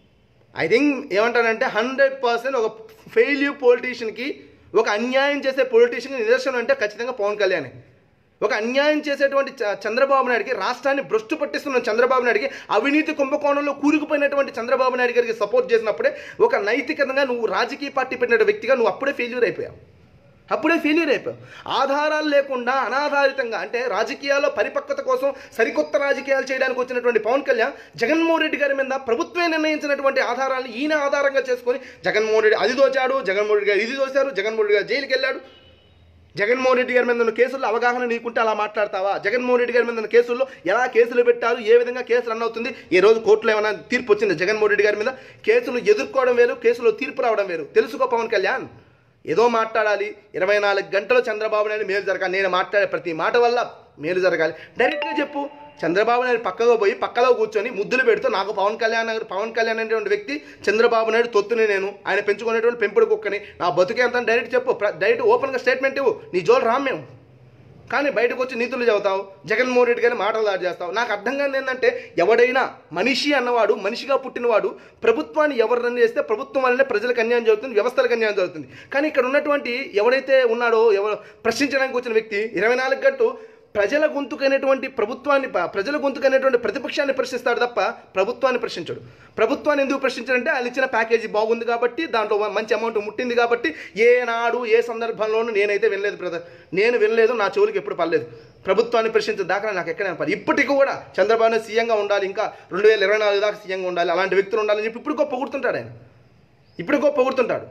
ఐ థింక్ ఏమంటానంటే హండ్రెడ్ పర్సెంట్ ఒక ఫెయిల్యూ పొలిటీషియన్కి ఒక అన్యాయం చేసే పొలిటీషియన్కి నిదర్శనం అంటే ఖచ్చితంగా పవన్ కళ్యాణ్ ఒక అన్యాయం చేసేటువంటి చ- చంద్రబాబు నాయుడికి రాష్ట్రాన్ని భ్రష్టు పట్టిస్తున్న చంద్రబాబు నాయుడికి అవినీతి కుంభకోణంలో కూరుకుపోయినటువంటి చంద్రబాబు నాయుడు గారికి సపోర్ట్ చేసినప్పుడే ఒక నైతికంగా నువ్వు రాజకీయ పార్టీ పెట్టిన వ్యక్తిగా నువ్వు అప్పుడే ఫెయిల్యూర్ అయిపోయావు అప్పుడే ఫెయిల్యూర్ అయిపోయావు ఆధారాలు లేకుండా అనాధారితంగా అంటే రాజకీయాల్లో పరిపక్వత కోసం సరికొత్త రాజకీయాలు చేయడానికి వచ్చినటువంటి పవన్ కళ్యాణ్ జగన్మోహన్ రెడ్డి గారి మీద ప్రభుత్వమే నిర్ణయించినటువంటి ఆధారాలను ఈయన ఆధారంగా చేసుకొని జగన్మోహన్ రెడ్డి అది దోచాడు జగన్మోహన్ రెడ్డి గారు ఇది దోచారు జగన్మోహన్ రెడ్డి గారు జైలుకి వెళ్ళాడు జగన్మోహన్ రెడ్డి గారి మీద ఉన్న కేసుల్లో అవగాహన నీకుంటే అలా మాట్లాడతావా జగన్మోహన్ రెడ్డి గారి మీద ఉన్న కేసుల్లో ఎలా కేసులు పెట్టారు ఏ విధంగా కేసు రన్ అవుతుంది ఈ రోజు కోర్టులో ఏమైనా తీర్పు వచ్చింది జగన్మోహన్ రెడ్డి గారి మీద కేసులు ఎదుర్కోవడం వేరు కేసులో తీర్పు రావడం వేరు తెలుసుకో పవన్ కళ్యాణ్ ఏదో మాట్లాడాలి ఇరవై నాలుగు గంటలు చంద్రబాబు నాయుడు మేలు జరగాలి నేను మాట్లాడే ప్రతి మాట వల్ల మేలు జరగాలి డైరెక్ట్గా చెప్పు చంద్రబాబు నాయుడు పక్కగా పోయి పక్కలో కూర్చొని ముద్దులు పెడుతూ నాకు పవన్ కళ్యాణ్ గారు- పవన్ కళ్యాణ్ అనేటువంటి వ్యక్తి చంద్రబాబు నాయుడు తొత్తుని నేను ఆయన పెంచుకునేటువంటి పెంపుడు కుక్కని నా బతుకే అంత డైరెక్ట్ చెప్పు ప్ర- డైరెక్ట్ ఓపెన్గా స్టేట్మెంట్ ఇవ్వు నీ జోలు రామ్ మేము కానీ బయటకు వచ్చి నీతులు చెబుతావు జగన్మోహన్ రెడ్డి గారిని మాటలు దాడి చేస్తావు నాకు అర్థం కాని ఏంటంటే ఎవడైనా మనిషి అన్నవాడు మనిషిగా పుట్టినవాడు ప్రభుత్వాన్ని ఎవరు రన్ చేస్తే ప్రభుత్వం వల్లనే ప్రజలకు అన్యాయం జరుగుతుంది వ్యవస్థలకు అన్యాయం జరుగుతుంది కానీ ఇక్కడ ఉన్నటువంటి ఎవడైతే ఉన్నాడో ఎవరు ప్రశ్నించడానికి వచ్చిన వ్యక్తి ఇరవై నాలుగు గంటలు ప్రజల గొంతుకైనటువంటి ప్రభుత్వాన్ని ప- ప్రజల గొంతుకైనటువంటి ప్రతిపక్షాన్ని ప్రశ్నిస్తాడు తప్ప ప్రభుత్వాన్ని ప్రశ్నించడు ప్రభుత్వాన్ని ఎందుకు ప్రశ్నించాడంటే వాళ్ళు ఇచ్చిన ప్యాకేజీ బాగుంది కాబట్టి దాంట్లో మంచి అమౌంట్ ముట్టింది కాబట్టి ఏనాడు ఏ సందర్భంలోనూ నేనైతే వినలేదు బ్రదర్ నేను వినలేదు నా చెవులకు ఎప్పుడు పర్లేదు ప్రభుత్వాన్ని ప్రశ్నించే దాకా నాకు ఎక్కడ పని ఇప్పటికీ కూడా చంద్రబాబు నాయుడు సీఎంగా ఉండాలి ఇంకా రెండు వేల ఇరవై నాలుగు దాకా సీఎంగా ఉండాలి అలాంటి వ్యక్తులు ఉండాలని చెప్పి ఇప్పుడు గొప్ప పొగుడుతుంటాడు ఆయన ఇప్పుడు గొప్ప పొగుడుతుంటాడు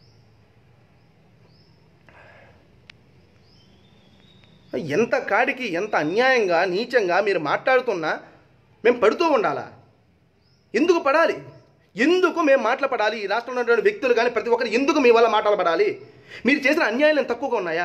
ఎంత కాడికి ఎంత అన్యాయంగా నీచంగా మీరు మాట్లాడుతున్నా మేము పడుతూ ఉండాలా ఎందుకు పడాలి ఎందుకు మేము మాట్లాడపడాలి ఈ రాష్ట్రంలో ఉన్నటువంటి వ్యక్తులు కానీ ప్రతి ఒక్కరు ఎందుకు మీ వల్ల మాట్లాడపడాలి మీరు చేసిన అన్యాయాలు ఏం తక్కువగా ఉన్నాయా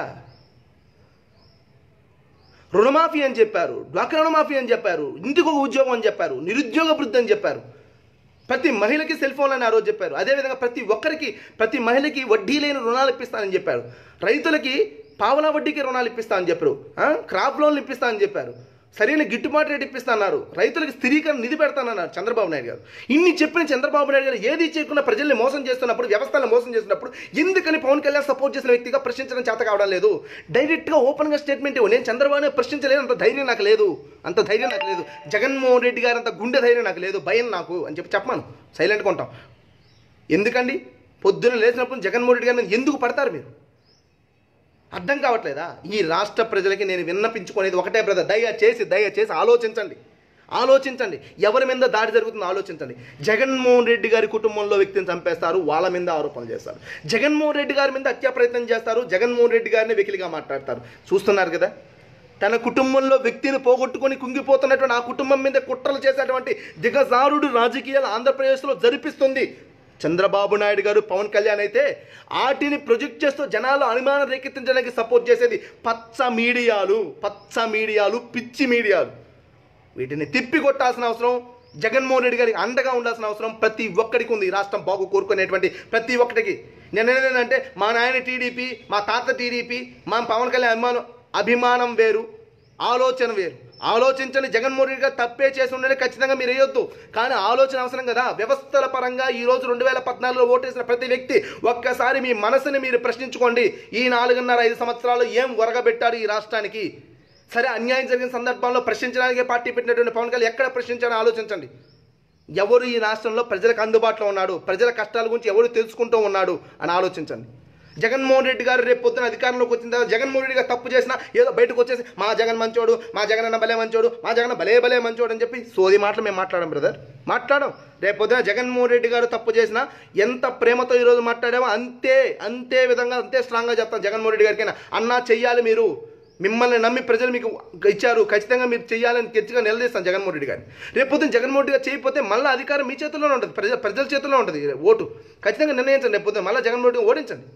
రుణమాఫీ అని చెప్పారు డ్వాక్రా రుణమాఫీ అని చెప్పారు ఇంటికి ఒక ఉద్యోగం అని చెప్పారు నిరుద్యోగ వృద్ధి అని చెప్పారు ప్రతి మహిళకి సెల్ ఫోన్ అని ఆ రోజు చెప్పారు అదేవిధంగా ప్రతి ఒక్కరికి ప్రతి మహిళకి వడ్డీ లేని రుణాలు ఇప్పిస్తానని చెప్పారు రైతులకి పావలా వడ్డీకి రుణాలు ఇప్పిస్తానని చెప్పారు ఆ? క్రాప్ లోన్లు ఇప్పిస్తానని చెప్పారు సరైన గిట్టుబాటు రేటు ఇప్పిస్తాన్నారు రైతులకు స్థిరీకరణ నిధి పెడతానన్నారు చంద్రబాబు నాయుడు గారు ఇన్ని చెప్పిన చంద్రబాబు నాయుడు గారు ఏది చేయకుండా ప్రజల్ని మోసం చేస్తున్నప్పుడు వ్యవస్థలను మోసం చేస్తున్నప్పుడు ఎందుకని పవన్ కళ్యాణ్ సపోర్ట్ చేసిన వ్యక్తిగా ప్రశ్నించడం చేత కావడం లేదు డైరెక్ట్గా ఓపెన్గా స్టేట్మెంట్ ఇవ్వు నేను చంద్రబాబుని ప్రశ్నించలేదు అంత ధైర్యం నాకు లేదు అంత ధైర్యం నాకు లేదు జగన్మోహన్ రెడ్డి గారు అంత గుండె ధైర్యం నాకు లేదు భయం నాకు అని చెప్పి చెప్పమాను సైలెంట్గా ఉంటాం ఎందుకండి పొద్దున లేచినప్పుడు జగన్మోహన్ రెడ్డి గారిని ఎందుకు పడతారు మీరు అర్థం కావట్లేదా ఈ రాష్ట్ర ప్రజలకి నేను విన్నపించుకునేది ఒకటే బ్రదర్ దయచేసి దయచేసి ఆలోచించండి ఆలోచించండి ఎవరి మీద దాడి జరుగుతుందో ఆలోచించండి జగన్మోహన్ రెడ్డి గారి కుటుంబంలో వ్యక్తిని చంపేస్తారు వాళ్ళ మీద ఆరోపణలు చేస్తారు జగన్మోహన్ రెడ్డి గారి మీద హత్యా ప్రయత్నం చేస్తారు జగన్మోహన్ రెడ్డి గారిని వెకిలిగా మాట్లాడతారు చూస్తున్నారు కదా తన కుటుంబంలో వ్యక్తిని పోగొట్టుకొని కుంగిపోతున్నటువంటి ఆ కుటుంబం మీద కుట్రలు చేసేటువంటి దిగజారుడు రాజకీయాలు ఆంధ్రప్రదేశ్లో జరిపిస్తుంది చంద్రబాబు నాయుడు గారు పవన్ కళ్యాణ్ అయితే ఆటిని ప్రొజెక్ట్ చేస్తూ జనాలు అనుమానం రేకెత్తించడానికి సపోర్ట్ చేసేది పచ్చ మీడియాలు పచ్చ మీడియాలు పిచ్చి మీడియాలు వీటిని తిప్పి కొట్టాల్సిన అవసరం జగన్మోహన్ రెడ్డి గారికి అండగా ఉండాల్సిన అవసరం ప్రతి ఒక్కరికి ఉంది ఈ రాష్ట్రం బాగు కోరుకునేటువంటి ప్రతి ఒక్కరికి నేను ఏంటంటే మా నాయన టీడీపీ మా తాత టీడీపీ మా పవన్ కళ్యాణ్ అభిమానం అభిమానం వేరు ఆలోచన వేరు ఆలోచించండి జగన్మోహన్ రెడ్డి గారు తప్పే చేసి ఉండే ఖచ్చితంగా మీరు వేయొద్దు కానీ ఆలోచన అవసరం కదా వ్యవస్థల పరంగా ఈ రోజు రెండు వేల పద్నాలుగులో ఓటేసిన ప్రతి వ్యక్తి ఒక్కసారి మీ మనసుని మీరు ప్రశ్నించుకోండి ఈ నాలుగున్నర ఐదు సంవత్సరాలు ఏం ఒరగబెట్టారు ఈ రాష్ట్రానికి సరే అన్యాయం జరిగిన సందర్భంలో ప్రశ్నించడానికి పార్టీ పెట్టినటువంటి పవన్ కళ్యాణ్ ఎక్కడ ప్రశ్నించాలని ఆలోచించండి ఎవరు ఈ రాష్ట్రంలో ప్రజలకు అందుబాటులో ఉన్నాడు ప్రజల కష్టాల గురించి ఎవరు తెలుసుకుంటూ ఉన్నాడు అని ఆలోచించండి జగన్మోహన్ రెడ్డి గారు రేపు పొద్దున అధికారంలోకి వచ్చిన తర్వాత జగన్మోహన్ రెడ్డి గారు తప్పు చేసినా ఏదో బయటకు వచ్చేసి మా జగన్ మంచోడు మా జగన్ అన్న భలే మంచోడు మా జగన్ భలే భలే మంచోడు అని చెప్పి సోది మాటలు మేము మాట్లాడడం బ్రదర్ మాట్లాడం రేపు పొద్దున జగన్మోహన్ రెడ్డి గారు తప్పు చేసినా ఎంత ప్రేమతో ఈరోజు మాట్లాడామో అంతే అంతే విధంగా అంతే స్ట్రాంగ్గా చెప్తాం జగన్మోహన్ రెడ్డి గారికి అన్నా చెయ్యాలి మీరు మిమ్మల్ని నమ్మి ప్రజలు మీకు ఇచ్చారు ఖచ్చితంగా మీరు చేయాలని గట్టిగా నిలదీస్తాను జగన్మోహన్ రెడ్డి గారిని రేపు పొద్దున జగన్మోహన్ రెడ్డి గారు చేయకపోతే మళ్ళీ అధికారం మీ చేతుల్లోనే ఉంటుంది ప్రజల ప్రజల చేతుల్లో ఉంటుంది ఓటు ఖచ్చితంగా నిర్ణయించండి రేపు పొద్దున మళ్ళీ జగన్మోహన్ రెడ్డి ఓడించండి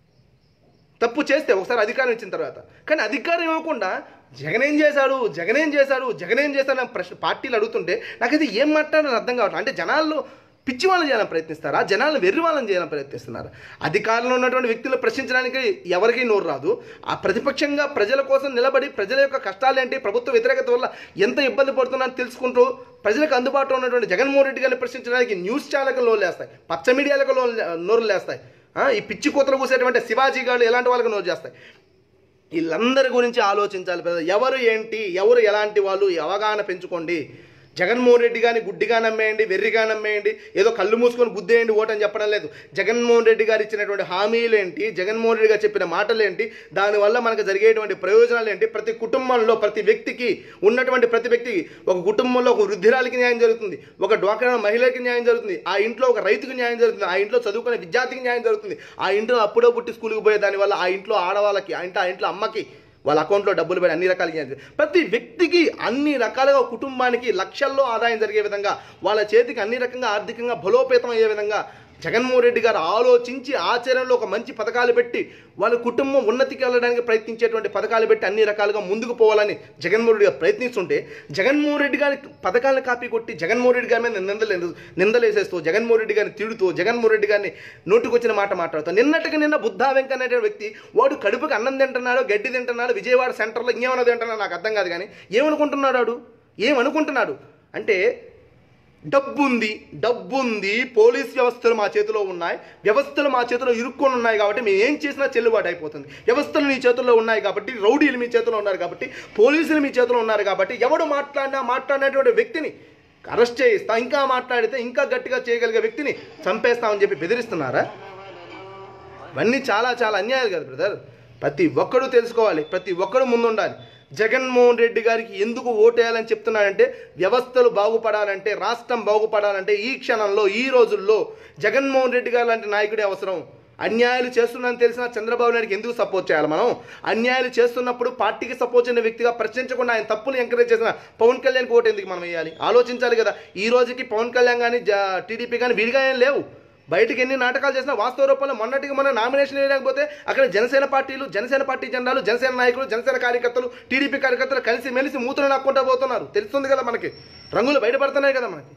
తప్పు చేస్తే ఒకసారి అధికారం ఇచ్చిన తర్వాత కానీ అధికారం ఇవ్వకుండా జగన్ ఏం చేశాడు జగన్ ఏం చేశాడు జగన్ ఏం చేశాడు అని ప్రశ్న పార్టీలు అడుగుతుంటే నాకైతే ఏం మాట్లాడాలని అర్థం కావట్లేదు అంటే జనాల్లో పిచ్చి వాళ్ళని చేయాలని ప్రయత్నిస్తారా జనాలను వెర్రి వాళ్ళని చేయాలని ప్రయత్నిస్తున్నారు అధికారంలో ఉన్నటువంటి వ్యక్తులు ప్రశ్నించడానికి ఎవరికీ నోరు రాదు ఆ ప్రతిపక్షంగా ప్రజల కోసం నిలబడి ప్రజల యొక్క కష్టాలు ఏంటి ప్రభుత్వ వ్యతిరేకత వల్ల ఎంత ఇబ్బంది పడుతున్నారని తెలుసుకుంటూ ప్రజలకు అందుబాటులో ఉన్నటువంటి జగన్మోహన్ రెడ్డి గారిని ప్రశ్నించడానికి న్యూస్ ఛానల్కి లోన్లు వేస్తాయి పచ్చ మీడియాలకు లోన్ నోరులు వేస్తాయి ఆ, ఈ పిచ్చి కూతలు కూసేటువంటి శివాజీ గారు ఎలాంటి వాళ్ళకి నోరు చేస్తాయి వీళ్ళందరి గురించి ఆలోచించాలి పెద్ద ఎవరు ఏంటి ఎవరు ఎలాంటి వాళ్ళు ఈ అవగాహన పెంచుకోండి జగన్మోహన్ రెడ్డి గారిని గుడ్డిగా నమ్మేయండి వెర్రిగా నమ్మేయండి ఏదో కళ్ళు మూసుకొని గుద్దేయండి ఓటని చెప్పడం లేదు జగన్మోహన్ రెడ్డి గారు ఇచ్చినటువంటి హామీలు ఏంటి జగన్మోహన్ రెడ్డి గారు చెప్పిన మాటలు ఏంటి దానివల్ల మనకు జరిగేటువంటి ప్రయోజనాలు ఏంటి ప్రతి కుటుంబంలో ప్రతి వ్యక్తికి ఉన్నటువంటి ప్రతి వ్యక్తికి ఒక కుటుంబంలో ఒక వృద్ధిరాలికి న్యాయం జరుగుతుంది ఒక డ్వాక్రా మహిళకి న్యాయం జరుగుతుంది ఆ ఇంట్లో ఒక రైతుకి న్యాయం జరుగుతుంది ఆ ఇంట్లో చదువుకునే విద్యార్థికి న్యాయం జరుగుతుంది ఆ ఇంట్లో అప్పుడో పుట్టి స్కూల్కి పోయే దానివల్ల ఆ ఇంట్లో ఆడవాళ్ళకి ఆ ఇంట్లో ఆ ఇంట్లో అమ్మకి వాళ్ళ అకౌంట్లో డబ్బులు పడి అన్ని రకాలుగా న్యాయం జరుగుతుంది. ప్రతి వ్యక్తికి అన్ని రకాలుగా కుటుంబానికి లక్షల్లో ఆదాయం జరిగే విధంగా వాళ్ళ చేతికి అన్ని రకంగా ఆర్థికంగా బలోపేతం అయ్యే విధంగా జగన్మోహన్ రెడ్డి గారు ఆలోచించి ఆచరణలో ఒక మంచి పథకాలు పెట్టి వాళ్ళ కుటుంబం ఉన్నతికి వెళ్ళడానికి ప్రయత్నించేటువంటి పథకాలు పెట్టి అన్ని రకాలుగా ముందుకు పోవాలని జగన్మోహన్ రెడ్డి గారు ప్రయత్నిస్తుంటే జగన్మోహన్ రెడ్డి గారి పథకాలను కాపీ కొట్టి జగన్మోహన్ రెడ్డి గారి మీద నిందలు నిందలేసేస్తూ జగన్మోహన్ రెడ్డి గారిని తిడుతూ జగన్మోహన్ రెడ్డి గారిని నోటుకొచ్చిన మాట మాట్లాడుతూ నిన్నటికి నిన్న బుద్ధా వెంక అనేటువంటి వ్యక్తి వాడు కడుపుకి అన్నం తింటున్నాడు గడ్డి తింటున్నాడు విజయవాడ సెంటర్లో ఇంకేమన్నా తింటున్నాడు నాకు అర్థం కాదు కానీ ఏమనుకుంటున్నాడు వాడు ఏమనుకుంటున్నాడు అంటే డబ్బు ఉంది డబ్బు ఉంది పోలీస్ వ్యవస్థలు మా చేతిలో ఉన్నాయి వ్యవస్థలు మా చేతిలో ఇరుక్కొని ఉన్నాయి కాబట్టి మేము ఏం చేసినా చెల్లుబాటు అయిపోతుంది వ్యవస్థలు మీ చేతుల్లో ఉన్నాయి కాబట్టి రౌడీలు మీ చేతిలో ఉన్నారు కాబట్టి పోలీసులు మీ చేతిలో ఉన్నారు కాబట్టి ఎవడు మాట్లాడినా మాట్లాడినటువంటి వ్యక్తిని అరెస్ట్ చేయిస్తా ఇంకా మాట్లాడితే ఇంకా గట్టిగా చేయగలిగే వ్యక్తిని చంపేస్తామని చెప్పి బెదిరిస్తున్నారా ఇవన్నీ చాలా చాలా అన్యాయాలు కదా బ్రదర్ ప్రతి ఒక్కడు తెలుసుకోవాలి ప్రతి ఒక్కడు ముందుండాలి జగన్మోహన్ రెడ్డి గారికి ఎందుకు ఓటేయాలని చెప్తున్నాడంటే వ్యవస్థలు బాగుపడాలంటే రాష్ట్రం బాగుపడాలంటే ఈ క్షణంలో ఈ రోజుల్లో జగన్మోహన్ రెడ్డి గారు లాంటి నాయకుడే అవసరం అన్యాయాలు చేస్తున్నానని తెలిసిన చంద్రబాబు నాయుడుకి ఎందుకు సపోర్ట్ చేయాలి మనం అన్యాయాలు చేస్తున్నప్పుడు పార్టీకి సపోర్ట్ చేసిన వ్యక్తిగా ప్రశ్నించకుండా ఆయన తప్పులు ఎంకరేజ్ చేసిన పవన్ కళ్యాణ్కి ఓటు ఎందుకు మనం వేయాలి ఆలోచించాలి కదా ఈ రోజుకి పవన్ కళ్యాణ్ కానీ టీడీపీ కానీ విడిగా ఏం లేవు బయటకు ఎన్ని నాటకాలు చేసినా వాస్తవ రూపంలో మొన్నటికి మన నామినేషన్ వేయలేకపోతే అక్కడ జనసేన పార్టీలు జనసేన పార్టీ జెండాలు జనసేన నాయకులు జనసేన కార్యకర్తలు టీడీపీ కార్యకర్తలు కలిసి మెలిసి మూతులు నాక్కుంటా పోతున్నారు తెలుస్తుంది కదా మనకి రంగులు బయటపడుతున్నాయి కదా మనకి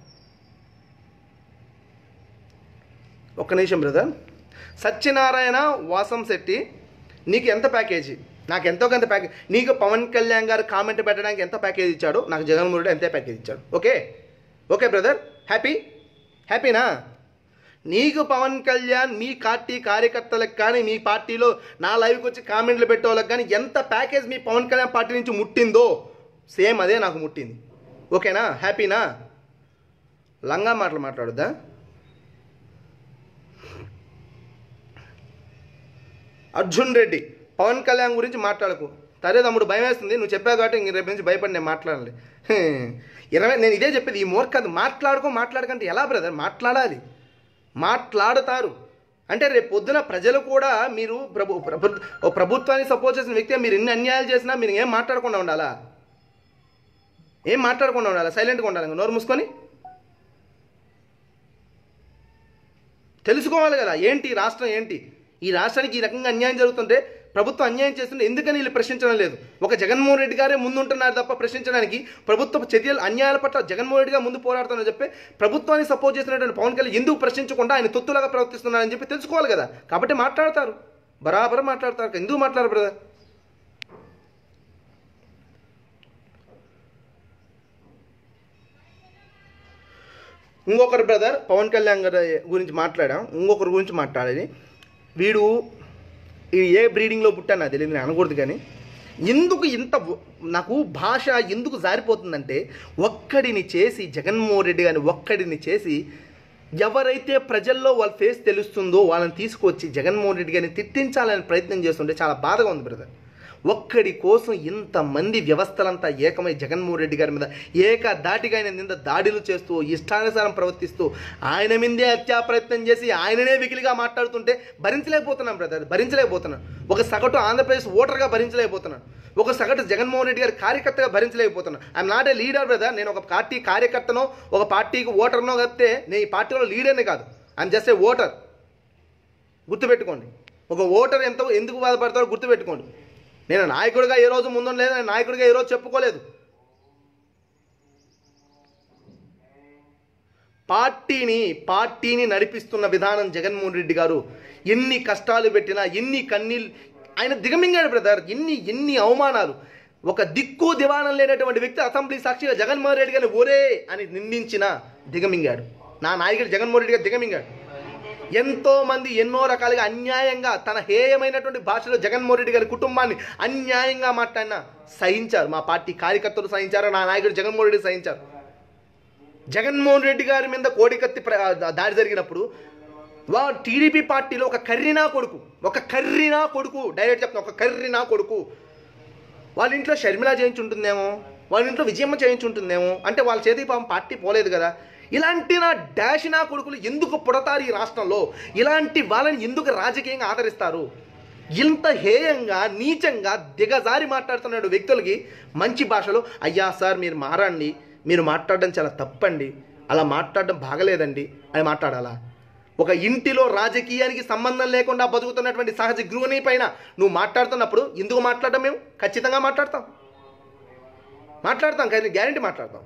ఒక్క నిమిషం బ్రదర్ సత్యనారాయణ వాసం శెట్టి నీకు ఎంత ప్యాకేజీ నాకు ఎంతో కొంత ప్యాకేజ్ నీకు పవన్ కళ్యాణ్ గారు కామెంట్ పెట్టడానికి ఎంత ప్యాకేజ్ ఇచ్చాడు నాకు జగన్మోహన్ రెడ్డి ఎంతే ప్యాకేజ్ ఇచ్చాడు ఓకే ఓకే బ్రదర్ హ్యాపీ హ్యాపీనా నీకు పవన్ కళ్యాణ్ మీ పార్టీ కార్యకర్తలకు కానీ మీ పార్టీలో నా లైవ్కి వచ్చి కామెంట్లు పెట్టే వాళ్ళకి కానీ ఎంత ప్యాకేజ్ మీ పవన్ కళ్యాణ్ పార్టీ నుంచి ముట్టిందో సేమ్ అదే నాకు ముట్టింది ఓకేనా హ్యాపీనా లంగా మాటలు మాట్లాడుద్దా అర్జున్ రెడ్డి పవన్ కళ్యాణ్ గురించి మాట్లాడకు సరే తమ్ముడు భయం వేస్తుంది నువ్వు చెప్పావు కాబట్టి ఇంక రేపు నుంచి భయపడి నేను మాట్లాడాలి హ్మ్. ఇరవై నేను ఇదే చెప్పేది ఈ మూర్ఖ మాట్లాడుకో మాట్లాడకంటే ఎలా బ్రదర్ మాట్లాడాలి మాట్లాడతారు అంటే రేపు పొద్దున ప్రజలు కూడా మీరు ప్రభు ప్రభు ఓ ప్రభుత్వాన్ని సపోర్ట్ చేసిన వ్యక్తి మీరు ఎన్ని అన్యాయాలు చేసినా మీరు ఏం మాట్లాడకుండా ఉండాలా ఏం మాట్లాడకుండా ఉండాలా సైలెంట్గా ఉండాలి ఇంకా నోరు మూసుకొని తెలుసుకోవాలి కదా ఏంటి ఈ రాష్ట్రం ఏంటి ఈ రాష్ట్రానికి ఈ రకంగా అన్యాయం జరుగుతుంటే ప్రభుత్వం అన్యాయం చేస్తుంటే ఎందుకని వీళ్ళు ప్రశ్నించడం లేదు ఒక జగన్మోహన్ రెడ్డి గారే ముందుంటున్నారు తప్ప ప్రశ్నించడానికి ప్రభుత్వ చర్యలు అన్యాయాల పట్ల జగన్మోహన్ రెడ్డి గారు ముందు పోరాడుతున్నారని చెప్పి ప్రభుత్వాన్ని సపోర్ట్ చేసినటువంటి పవన్ కళ్యాణ్ ఎందుకు ప్రశ్నించకుండా ఆయన తొత్తులాగా ప్రవర్తిస్తున్నారని చెప్పి తెలుసుకోవాలి కదా కాబట్టి మాట్లాడతారు బరాబర్ మాట్లాడతారు ఎందుకు మాట్లాడరు బ్రదర్ ఇంకొకరు బ్రదర్ పవన్ కళ్యాణ్ గారి గురించి మాట్లాడాం ఇంకొకరి గురించి మాట్లాడేది వీడు ఈ ఏ బ్రీడింగ్లో పుట్టా నాకు తెలియదు నేను అనకూడదు కానీ ఎందుకు ఇంత వ- నాకు భాష ఎందుకు జారిపోతుందంటే ఒక్కడిని చేసి జగన్మోహన్ రెడ్డి గారిని ఒక్కడిని చేసి ఎవరైతే ప్రజల్లో వాళ్ళ ఫేస్ తెలుస్తుందో వాళ్ళని తీసుకొచ్చి జగన్మోహన్ రెడ్డి గారిని తిట్టించాలని ప్రయత్నం చేస్తుంటే చాలా బాధగా ఉంది బ్రదర్ ఒక్కడి కోసం ఇంతమంది వ్యవస్థలంతా ఏకమై జగన్మోహన్ రెడ్డి గారి మీద ఏక దాటిగా ఆయన నింద దాడులు చేస్తూ ఇష్టానుసారం ప్రవర్తిస్తూ ఆయన మీదే హత్యా ప్రయత్నం చేసి ఆయననే వికిలిగా మాట్లాడుతుంటే భరించలేకపోతున్నాం బ్రదర్ భరించలేకపోతున్నాను ఒక సగటు ఆంధ్రప్రదేశ్ ఓటర్గా భరించలేకపోతున్నాను ఒక సగటు జగన్మోహన్ రెడ్డి గారి కార్యకర్తగా భరించలేకపోతున్నాను I'm not a leader brother నేను ఒక పార్టీ కార్యకర్తనో ఒక పార్టీకి ఓటర్నో చెప్తే నేను ఈ పార్టీలో లీడర్ని కాదు ఐఎమ్ జస్ట్ ఏ ఓటర్ గుర్తుపెట్టుకోండి ఒక ఓటర్ ఎంత ఎందుకు బాధపడతారో గుర్తుపెట్టుకోండి నేను నాయకుడిగా ఏ రోజు ముందు లేదు నేను నాయకుడిగా ఏ రోజు చెప్పుకోలేదు పార్టీని పార్టీని నడిపిస్తున్న విధానం జగన్మోహన్ రెడ్డి గారు ఎన్ని కష్టాలు పెట్టినా ఎన్ని కన్నీళ్ళు ఆయన దిగమింగాడు బ్రదర్ ఎన్ని ఎన్ని అవమానాలు ఒక దిక్కు దివాణం లేనటువంటి వ్యక్తి అసెంబ్లీ సాక్షిగా జగన్మోహన్ రెడ్డి గారిని ఒరే అని నిందించిన దిగమింగాడు నా నాయకుడు జగన్మోహన్ రెడ్డి గారు దిగమింగాడు ఎంతో మంది ఎన్నో రకాలుగా అన్యాయంగా తన హేయమైనటువంటి భాషలో జగన్మోహన్ రెడ్డి గారి కుటుంబాన్ని అన్యాయంగా మాట్లాడినా సహించారు మా పార్టీ కార్యకర్తలు సహించారు నా నాయకుడు జగన్మోహన్ రెడ్డి సహించారు జగన్మోహన్ రెడ్డి గారి మీద కోడికత్తి ప్ర- దాడి జరిగినప్పుడు వా టీడీపీ పార్టీలో ఒక కర్రీనా కొడుకు ఒక కర్రీనా కొడుకు డైరెక్ట్ చెప్తున్నా ఒక కర్రీనా కొడుకు వాళ్ళ ఇంట్లో షర్మిల చేయించుంటుందేమో వాళ్ళ ఇంట్లో విజయమ్మ చేయించుంటుందేమో అంటే వాళ్ళ చేతికి పాపం పార్టీ పోలేదు కదా ఇలాంటి నా డాష్ నా కొడుకులు ఎందుకు పుడతారు ఈ రాష్ట్రంలో ఇలాంటి వాళ్ళని ఎందుకు రాజకీయంగా ఆదరిస్తారు ఇంత హేయంగా నీచంగా దిగజారి మాట్లాడుతున్నాడు వ్యక్తులకి మంచి భాషలో అయ్యా సార్ మీరు మారండి మీరు మాట్లాడడం చాలా తప్పండి అలా మాట్లాడడం బాగలేదండి అని మాట్లాడాలా ఒక ఇంటిలో రాజకీయానికి సంబంధం లేకుండా బతుకుతున్నటువంటి సహజ గృహిణి పైన నువ్వు మాట్లాడుతున్నప్పుడు ఎందుకు మాట్లాడడం మేము ఖచ్చితంగా మాట్లాడతాం మాట్లాడతాం కానీ గ్యారంటీ మాట్లాడతాం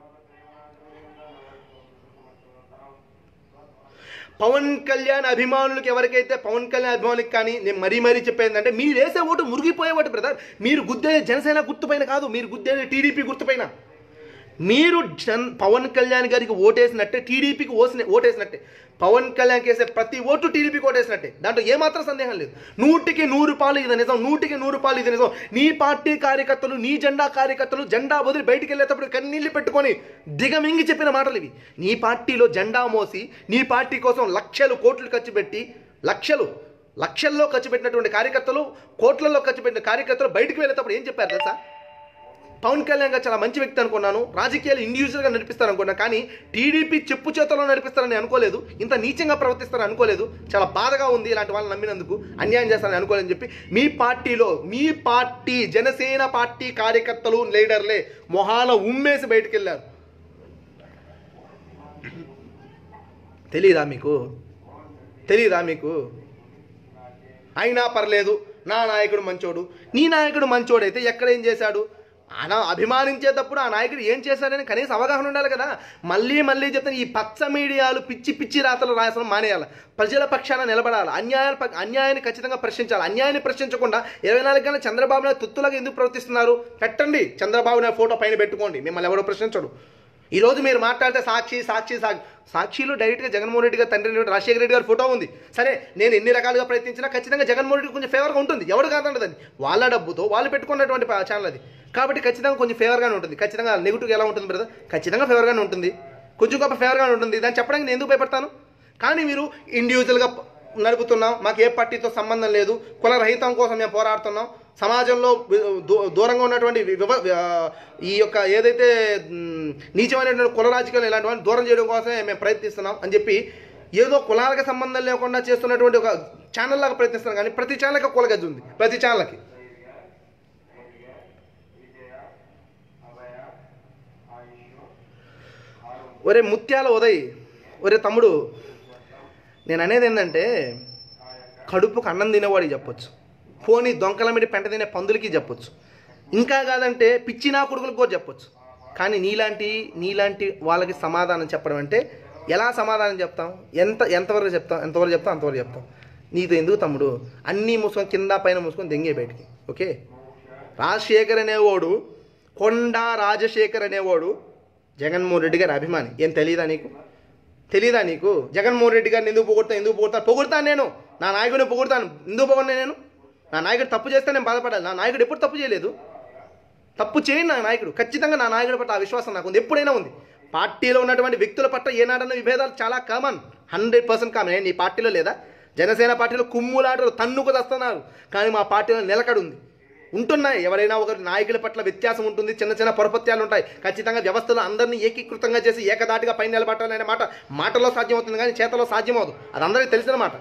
పవన్ కళ్యాణ్ అభిమానులకు ఎవరికైతే పవన్ కళ్యాణ్ అభిమానులకు కానీ నేను మరీ మరీ చెప్పేది అంటే మీరు వేసే ఓటు మురిగిపోయే ఓటు బ్రదర్ మీరు గుద్దే జనసేన గుర్తుపైన కాదు మీరు గుద్దే టీడీపీ గుర్తుపైన మీరు జన్ పవన్ కళ్యాణ్ గారికి ఓటేసినట్టే టీడీపీకి ఓసిన ఓటేసినట్టే పవన్ కళ్యాణ్కి వేసే ప్రతి ఓటు టీడీపీకి ఓటేసినట్టే దాంట్లో ఏమాత్రం సందేహం లేదు నూటికి నూరు పాలు ఇది నిజం నూటికి నూరు పాలు ఇది నిజం నీ పార్టీ కార్యకర్తలు నీ జెండా కార్యకర్తలు జెండా వదిలి బయటికి వెళ్ళేటప్పుడు కన్నీళ్లు పెట్టుకొని దిగమింగి చెప్పిన మాటలు ఇవి నీ పార్టీలో జెండా మోసి నీ పార్టీ కోసం లక్షలు కోట్లు ఖర్చు పెట్టి లక్షలు లక్షల్లో ఖర్చు పెట్టినటువంటి కార్యకర్తలు కోట్లలో ఖర్చు పెట్టిన కార్యకర్తలు బయటికి వెళ్ళేటప్పుడు ఏం చెప్పారు తెలుసా పవన్ కళ్యాణ్ గారు చాలా మంచి వ్యక్తి అనుకున్నాను రాజకీయాలు ఇండివిజువల్గా నడిపిస్తారు అనుకున్నాను కానీ టీడీపీ చెప్పు చేతలో నడిపిస్తారని అనుకోలేదు ఇంత నీచంగా ప్రవర్తిస్తారని అనుకోలేదు చాలా బాధగా ఉంది ఇలాంటి వాళ్ళని నమ్మినందుకు అన్యాయం చేస్తారని అనుకోలేదని చెప్పి మీ పార్టీలో మీ పార్టీ జనసేన పార్టీ కార్యకర్తలు లీడర్లే మొహాన ఉమ్మేసి బయటికి వెళ్ళారు తెలీదా మీకు తెలీదా మీకు అయినా పర్లేదు నా నాయకుడు మంచోడు నీ నాయకుడు మంచోడైతే ఎక్కడ ఏం చేశాడు అన అభిమానించేటప్పుడు ఆ నాయకుడు ఏం చేశాడని కనీసం అవగాహన ఉండాలి కదా మళ్ళీ మళ్ళీ చెప్తాను ఈ పచ్చ మీడియాలు పిచ్చి పిచ్చి రాతలు రాసడం మానేయాలి ప్రజల పక్షాన నిలబడాలి అన్యాయాల ప- అన్యాయాన్ని ఖచ్చితంగా ప్రశ్నించాలి అన్యాయాన్ని ప్రశ్నించకుండా ఇరవై నాలుగు గంటల చంద్రబాబు నాయుడు తుత్తులాగా ఎందుకు ప్రవర్తిస్తున్నారు పెట్టండి చంద్రబాబు నాయుడు ఫోటో పైన పెట్టుకోండి మిమ్మల్ని ఎవరో ప్రశ్నించడు ఈ రోజు మీరు మాట్లాడితే సాక్షి సాక్షి సాక్షి సాక్షిలో డైరెక్ట్గా జగన్మోహన్ రెడ్డి గారు తండ్రి అయినటువంటి రాజశేఖర రెడ్డి గారి ఫోటో ఉంది సరే నేను ఎన్ని రకాలుగా ప్రయత్నించినా ఖచ్చితంగా జగన్మోహన్ రెడ్డి కొంచెం ఫేవర్గా ఉంటుంది ఎవడు కాదంటది వాళ్ళ డబ్బుతో వాళ్ళు పెట్టుకున్నటువంటి ప- ఛానల్ అది కాబట్టి ఖచ్చితంగా కొంచెం ఫేవర్గానే ఉంటుంది ఖచ్చితంగా నెగిటివ్ ఎలా ఉంటుంది బ్రదర్ ఖచ్చితంగా ఫేవర్గానే ఉంటుంది కొంచెం గొప్ప ఫేవర్గానే ఉంటుంది దాన్ని చెప్పడానికి నేను ఎందుకు భయపడతాను కానీ మీరు ఇండివిజువల్గా ప- నడుపుతున్నాం మాకు ఏ పార్టీతో సంబంధం లేదు కుల రహితం కోసం మేము పోరాడుతున్నాం సమాజంలో వి- దూ- దూరంగా ఉన్నటువంటి వి- వివ వి- ఆ, ఈ యొక్క ఏదైతే మ్, నీచమైనటువంటి కుల రాజకీయాలు ఇలాంటి వాటిని దూరం చేయడం కోసమే మేము ప్రయత్నిస్తున్నాం అని చెప్పి ఏదో కులాలకు సంబంధం లేకుండా చేస్తున్నటువంటి ఒక ఛానల్ లాగా ప్రయత్నిస్తున్నాం కానీ ప్రతి ఛానల్కి కుల గజ్జి ఉంది ప్రతి ఛానల్కి ఒరే ముత్యాల ఉదయ్ ఒరే తమ్ముడు నేను అనేది ఏంటంటే కడుపుకు అన్నం తినేవాడికి చెప్పొచ్చు పోనీ దొంకల మీద పెంట తినే పందులకి చెప్పొచ్చు ఇంకా కాదంటే పిచ్చినా కొడుకులకు కూడా చెప్పొచ్చు కానీ నీలాంటి నీలాంటి వాళ్ళకి సమాధానం చెప్పడం అంటే ఎలా సమాధానం చెప్తాం ఎంత ఎంతవరకు చెప్తాం ఎంతవరకు చెప్తాం అంతవరకు చెప్తాం నీతో ఎందుకు తమ్ముడు అన్నీ మూసుకొని కింద పైన మూసుకొని దెంగే బయటికి ఓకే రాజశేఖర్ అనేవాడు కొండా రాజశేఖర్ అనేవాడు జగన్మోహన్ రెడ్డి గారి అభిమాని ఏం తెలియదా నీకు తెలీదా నీకు జగన్మోహన్ రెడ్డి గారిని ఎందుకు పొగుడతాను ఎందుకు పొగుడతాను పొగుడతాను నేను నా నాయకుడిని పొగుడతాను ఎందుకు పొగడను నేను నా నాయకుడు తప్పు చేస్తే నేను బాధపడాలి నా నాయకుడు ఎప్పుడు తప్పు చేయలేదు తప్పు చేయను నా నాయకుడు ఖచ్చితంగా నా నాయకుడి పట్ల ఆ విశ్వాసం నాకు ఉంది ఎప్పుడైనా ఉంది పార్టీలో ఉన్నటువంటి వ్యక్తుల పట్ల ఏనాడన్న విభేదాలు చాలా కామన్ హండ్రెడ్ పర్సెంట్ కామన్ ఏ, నీ పార్టీలో లేదా జనసేన పార్టీలో కుమ్ములాటలు తన్నుకు తెస్తున్నారు కానీ మా పార్టీలో నిలకడ ఉంది ఉంటున్నాయి ఎవరైనా ఒకరి నాయకుల పట్ల వ్యత్యాసం ఉంటుంది చిన్న చిన్న పొరపత్యాలు ఉంటాయి ఖచ్చితంగా వ్యవస్థలో అందరినీ ఏకీకృతంగా చేసి ఏకదాటిగా పైన నిలబట్టాలనే మాట మాటలో సాధ్యమవుతుంది కానీ చేతలో సాధ్యమవుతుంది అది అందరికీ తెలిసిన మాట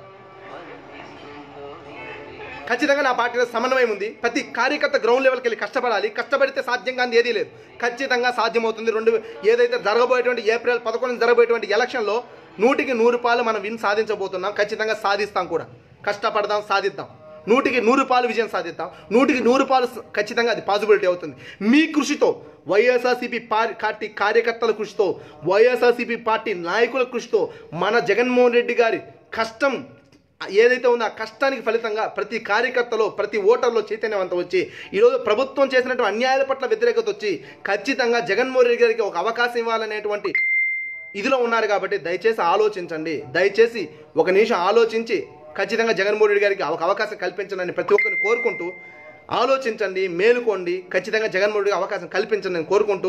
ఖచ్చితంగా నా పార్టీలో సమన్వయం ఉంది ప్రతి కార్యకర్త గ్రౌండ్ లెవెల్కి వెళ్ళి కష్టపడాలి కష్టపడితే సాధ్యం కాని ఏదీ లేదు ఖచ్చితంగా సాధ్యమవుతుంది రెండు ఏదైతే జరగబోయేటువంటి ఏప్రిల్ పదకొండు జరగబోయేటువంటి ఎలక్షన్లో నూటికి నూరు పాలు మనం విన్ సాధించబోతున్నాం ఖచ్చితంగా సాధిస్తాం కూడా కష్టపడదాం సాధిద్దాం నూటికి నూరు పాలు విజయం సాధిద్దాం నూటికి నూరు పాలు స- ఖచ్చితంగా అది పాసిబిలిటీ అవుతుంది మీ కృషితో వైఎస్ఆర్సీపీ పార్టీ కార్యకర్తల కృషితో వైఎస్ఆర్సీపీ పార్టీ నాయకుల కృషితో మన జగన్మోహన్ రెడ్డి గారి కష్టం ఏదైతే ఉందో ఆ కష్టానికి ఫలితంగా ప్రతి కార్యకర్తలో ప్రతి ఓటర్లో చైతన్యవంతం వచ్చి ఈరోజు ప్రభుత్వం చేసినటువంటి అన్యాయాల పట్ల వ్యతిరేకత వచ్చి ఖచ్చితంగా జగన్మోహన్ రెడ్డి గారికి ఒక అవకాశం ఇవ్వాలనేటువంటి ఇదిలో ఉన్నారు కాబట్టి దయచేసి ఆలోచించండి దయచేసి ఒక నిమిషం ఆలోచించి ఖచ్చితంగా జగన్మోహన్ రెడ్డి గారికి ఒక అవకాశం కల్పించండి ప్రతి ఒక్కరిని కోరుకుంటూ ఆలోచించండి మేలుకోండి ఖచ్చితంగా జగన్మోహన్ రెడ్డికి అవకాశం కల్పించండి నేను కోరుకుంటూ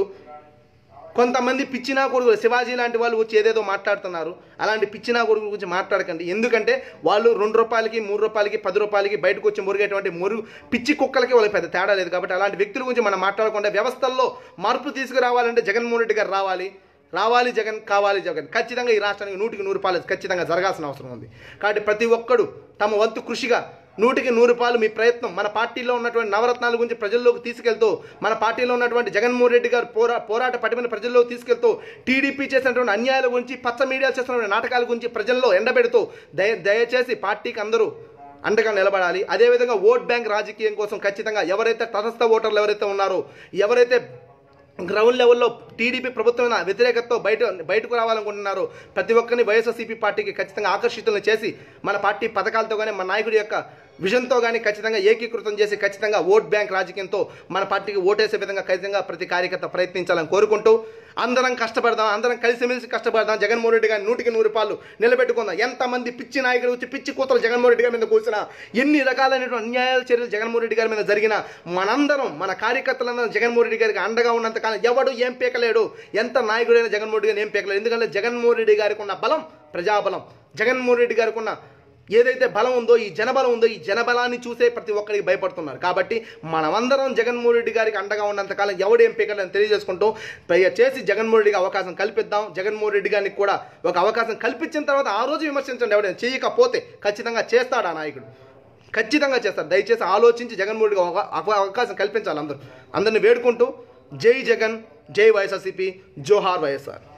కొంతమంది పిచ్చినా కొడుకులు శివాజీ లాంటి వాళ్ళు వచ్చి ఏదేదో మాట్లాడుతున్నారు అలాంటి పిచ్చినా కొడుకుల గురించి మాట్లాడకండి ఎందుకంటే వాళ్ళు రెండు రూపాయలకి మూడు రూపాయలకి పది రూపాయలకి బయటకు వచ్చి మురిగేటువంటి మురు పిచ్చి కుక్కలకి వాళ్ళకి పెద్ద తేడా లేదు కాబట్టి అలాంటి వ్యక్తుల గురించి మనం మాట్లాడకుండా వ్యవస్థల్లో మార్పు తీసుకురావాలంటే జగన్మోహన్ రెడ్డి గారు రావాలి రావాలి జగన్ కావాలి జగన్ ఖచ్చితంగా ఈ రాష్ట్రానికి నూటికి నూరు పాలు ఖచ్చితంగా జరగాల్సిన అవసరం ఉంది కాబట్టి ప్రతి ఒక్కడు తమ వంతు కృషిగా నూటికి నూరు పాలు మీ ప్రయత్నం మన పార్టీలో ఉన్నటువంటి నవరత్నాల గురించి ప్రజల్లోకి తీసుకెళ్తూ మన పార్టీలో ఉన్నటువంటి జగన్మోహన్ రెడ్డి గారు పోరా పోరాట పటిమని ప్రజల్లోకి తీసుకెళ్తూ టీడీపీ చేసినటువంటి అన్యాయాల గురించి పచ్చ మీడియా చేస్తున్నటువంటి నాటకాల గురించి ప్రజల్లో ఎండబెడుతూ దయ దయచేసి పార్టీకి అందరూ అండగా నిలబడాలి అదేవిధంగా ఓట్ బ్యాంక్ రాజకీయం కోసం ఖచ్చితంగా ఎవరైతే తటస్థ ఓటర్లు ఎవరైతే ఉన్నారో ఎవరైతే గ్రౌండ్ లెవెల్లో టీడీపీ ప్రభుత్వం వ్యతిరేకతతో బయట బయటకు రావాలనుకుంటున్నారు ప్రతి ఒక్కరిని వైఎస్ఆర్సీపీ పార్టీకి ఖచ్చితంగా ఆకర్షితులను చేసి మన పార్టీ పథకాలతో కానీ మన నాయకుడి యొక్క విజన్తో కానీ ఖచ్చితంగా ఏకీకృతం చేసి ఖచ్చితంగా ఓట్ బ్యాంక్ రాజకీయంతో మన పార్టీకి ఓటేసే విధంగా ఖచ్చితంగా ప్రతి కార్యకర్త ప్రయత్నించాలని కోరుకుంటూ అందరం కష్టపడదాం అందరం కలిసిమెలిసి కష్టపడదాం జగన్మోహన్ రెడ్డి గారిని నూటికి నూరు పాలు నిలబెట్టుకుందాం ఎంతమంది పిచ్చి నాయకులు వచ్చి పిచ్చి కూతలు జగన్మోహన్ రెడ్డి గారి మీద కూర్చున్నా ఎన్ని రకాలైనటువంటి అన్యాయాల చర్యలు జగన్మోహన్ రెడ్డి గారి మీద జరిగిన మనందరం మన కార్యకర్తలందరం జగన్మోహన్ రెడ్డి గారికి అండగా ఉన్నంత కాలం ఎవడు ఏం పీకలేడు ఎంత నాయకుడైన జగన్మోహన్ రెడ్డి గారిని ఏం పీకలేడు ఎందుకంటే జగన్మోహన్ రెడ్డి గారికి ఉన్న బలం ప్రజాబలం జగన్మోహన్ రెడ్డి గారికి ఉన్న ఏదైతే బలం ఉందో ఈ జనబలం ఉందో ఈ జనబలాన్ని చూసే ప్రతి ఒక్కరికి భయపడుతున్నారు కాబట్టి మనమందరం జగన్మోహన్ రెడ్డి గారికి అండగా ఉన్నంతకాలం ఎవడేం పీకలని తెలియజేసుకుంటూ చేసి జగన్మోహన్ రెడ్డికి అవకాశం కల్పిద్దాం జగన్మోహన్ రెడ్డి గారికి కూడా ఒక అవకాశం కల్పించిన తర్వాత ఆ రోజు విమర్శించండి ఎవడైనా చేయకపోతే ఖచ్చితంగా చేస్తాడు ఆ నాయకుడు ఖచ్చితంగా చేస్తారు దయచేసి ఆలోచించి జగన్మోహన్ రెడ్డికి ఒక అవ- అవకాశం కల్పించాలి అందరూ అందరిని వేడుకుంటూ జై జగన్ జై వైఎస్ఆర్సీపీ జోహార్ వైఎస్ఆర్